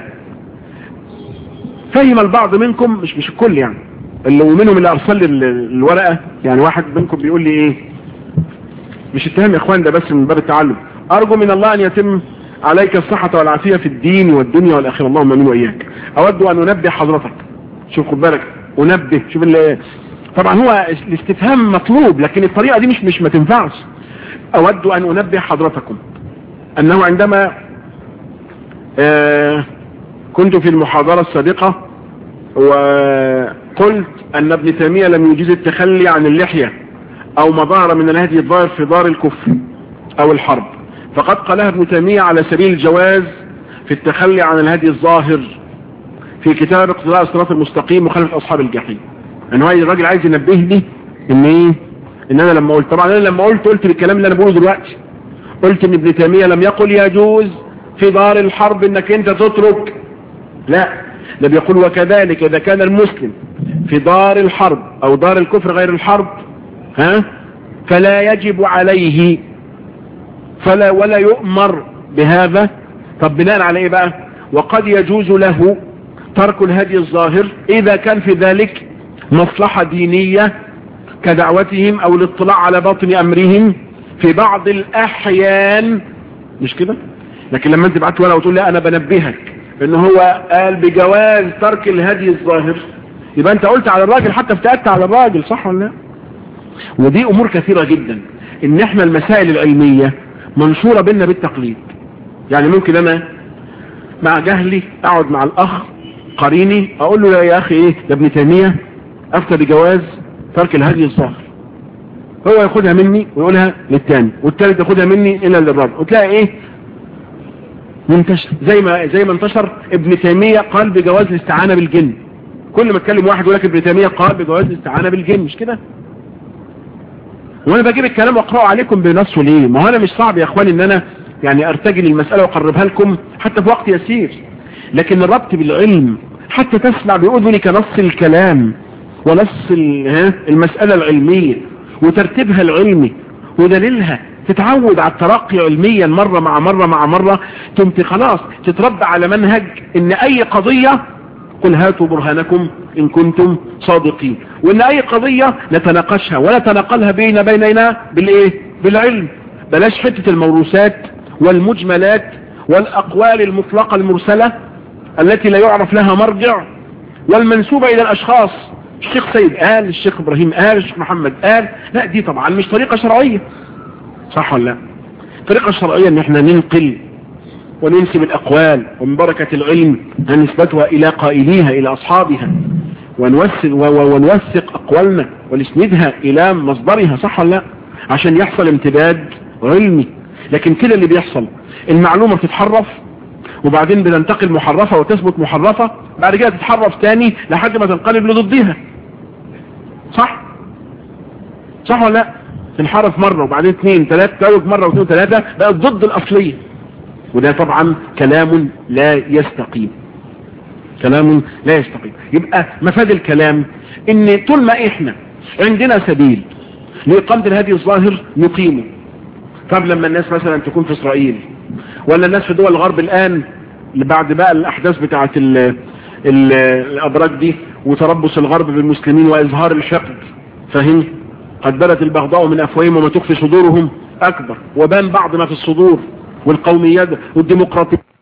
فهم البعض منكم مش مش الكل يعني اللي منهم اللي ارسل لي الورقة يعني واحد منكم بيقول لي ايه مش اتهام يا اخوان ده بس من باب التعلم ارجو من الله ان يتم عليك الصحة والعافية في الدين والدنيا والاخرة اللهم امين واياك اود ان انبه حضرتك شوف خد بالك انبه شوف اللي طبعا هو الاستفهام مطلوب لكن الطريقة دي مش مش ما تنفعش اود ان انبه حضرتكم انه عندما آه كنت في المحاضرة السابقة وقلت ان ابن تيمية لم يجيز التخلي عن اللحية او ما ظهر من الهدي الظاهر في دار الكفر او الحرب فقد قالها ابن تيمية على سبيل الجواز في التخلي عن الهدي الظاهر في كتاب اقتضاء الصراط المستقيم مخالفة اصحاب الجحيم ان هو الراجل عايز ينبهني ان ايه ان انا لما قلت طبعا انا لما قلت قلت بالكلام اللي انا بقوله دلوقتي قلت ان ابن تيمية لم يقل يجوز في دار الحرب انك انت تترك لا ده بيقول وكذلك اذا كان المسلم في دار الحرب او دار الكفر غير الحرب ها فلا يجب عليه فلا ولا يؤمر بهذا طب بناء على ايه بقى وقد يجوز له ترك الهدي الظاهر اذا كان في ذلك مصلحة دينية كدعوتهم او الاطلاع على باطن امرهم في بعض الاحيان مش كده لكن لما انت بعت ورقه وتقول لا انا بنبهك ان هو قال بجواز ترك الهدي الظاهر يبقى انت قلت على الراجل حتى افتأت على الراجل صح ولا لا ودي امور كثيرة جدا ان احنا المسائل العلمية منشورة بينا بالتقليد يعني ممكن انا مع جهلي اقعد مع الاخ قريني اقول له يا اخي ايه يا ابن تيمية افتى بجواز ترك الهدي الظاهر هو ياخدها مني ويقولها للتاني والتالت ياخدها مني الى للرابع وتلاقي ايه منتشر زي ما زي ما انتشر ابن تيمية قال بجواز الاستعانة بالجن كل ما اتكلم واحد يقول لك ابن تيمية قال بجواز الاستعانة بالجن مش كده وانا بجيب الكلام واقراه عليكم بنصه ليه ما هو انا مش صعب يا اخواني ان انا يعني ارتجل المسألة واقربها لكم حتى في وقت يسير لكن الربط بالعلم حتى تسمع بأذنك نص الكلام ونص المسألة العلمية وترتيبها العلمي ودليلها تتعود على الترقي علميا مرة مع مرة مع مرة تمت خلاص تتربى على منهج ان اي قضية قل هاتوا برهانكم ان كنتم صادقين وان اي قضية نتناقشها ونتناقلها بين بيننا بالايه بالعلم بلاش حتة الموروثات والمجملات والاقوال المطلقة المرسلة التي لا يعرف لها مرجع والمنسوبة الى الاشخاص الشيخ سيد قال الشيخ ابراهيم قال الشيخ محمد قال لا دي طبعا مش طريقة شرعية صح ولا لا الطريقة الشرعية ان احنا ننقل وننسب الاقوال ومن بركة العلم نسبتها الى قائليها الى اصحابها ونوثق, ونوثق اقوالنا ونسندها الى مصدرها صح ولا لا عشان يحصل امتداد علمي لكن كده اللي بيحصل المعلومة بتتحرف وبعدين بتنتقل محرفة وتثبت محرفة بعد كده تتحرف تاني لحد ما تنقلب لضدها صح صح ولا لا تنحرف مرة وبعدين اثنين ثلاثة تلوج مرة واثنين ثلاثة بقت ضد الأصلية وده طبعا كلام لا يستقيم كلام لا يستقيم يبقى مفاد الكلام ان طول ما احنا عندنا سبيل لإقامة الهدي الظاهر نقيمه طب لما الناس مثلا تكون في اسرائيل ولا الناس في دول الغرب الان بعد بقى الاحداث بتاعت ال ال الابراج دي وتربص الغرب بالمسلمين واظهار الحقد فهم قد بدت البغضاء من افواههم وما تخفي صدورهم اكبر وبان بعض ما في الصدور والقوميات والديمقراطية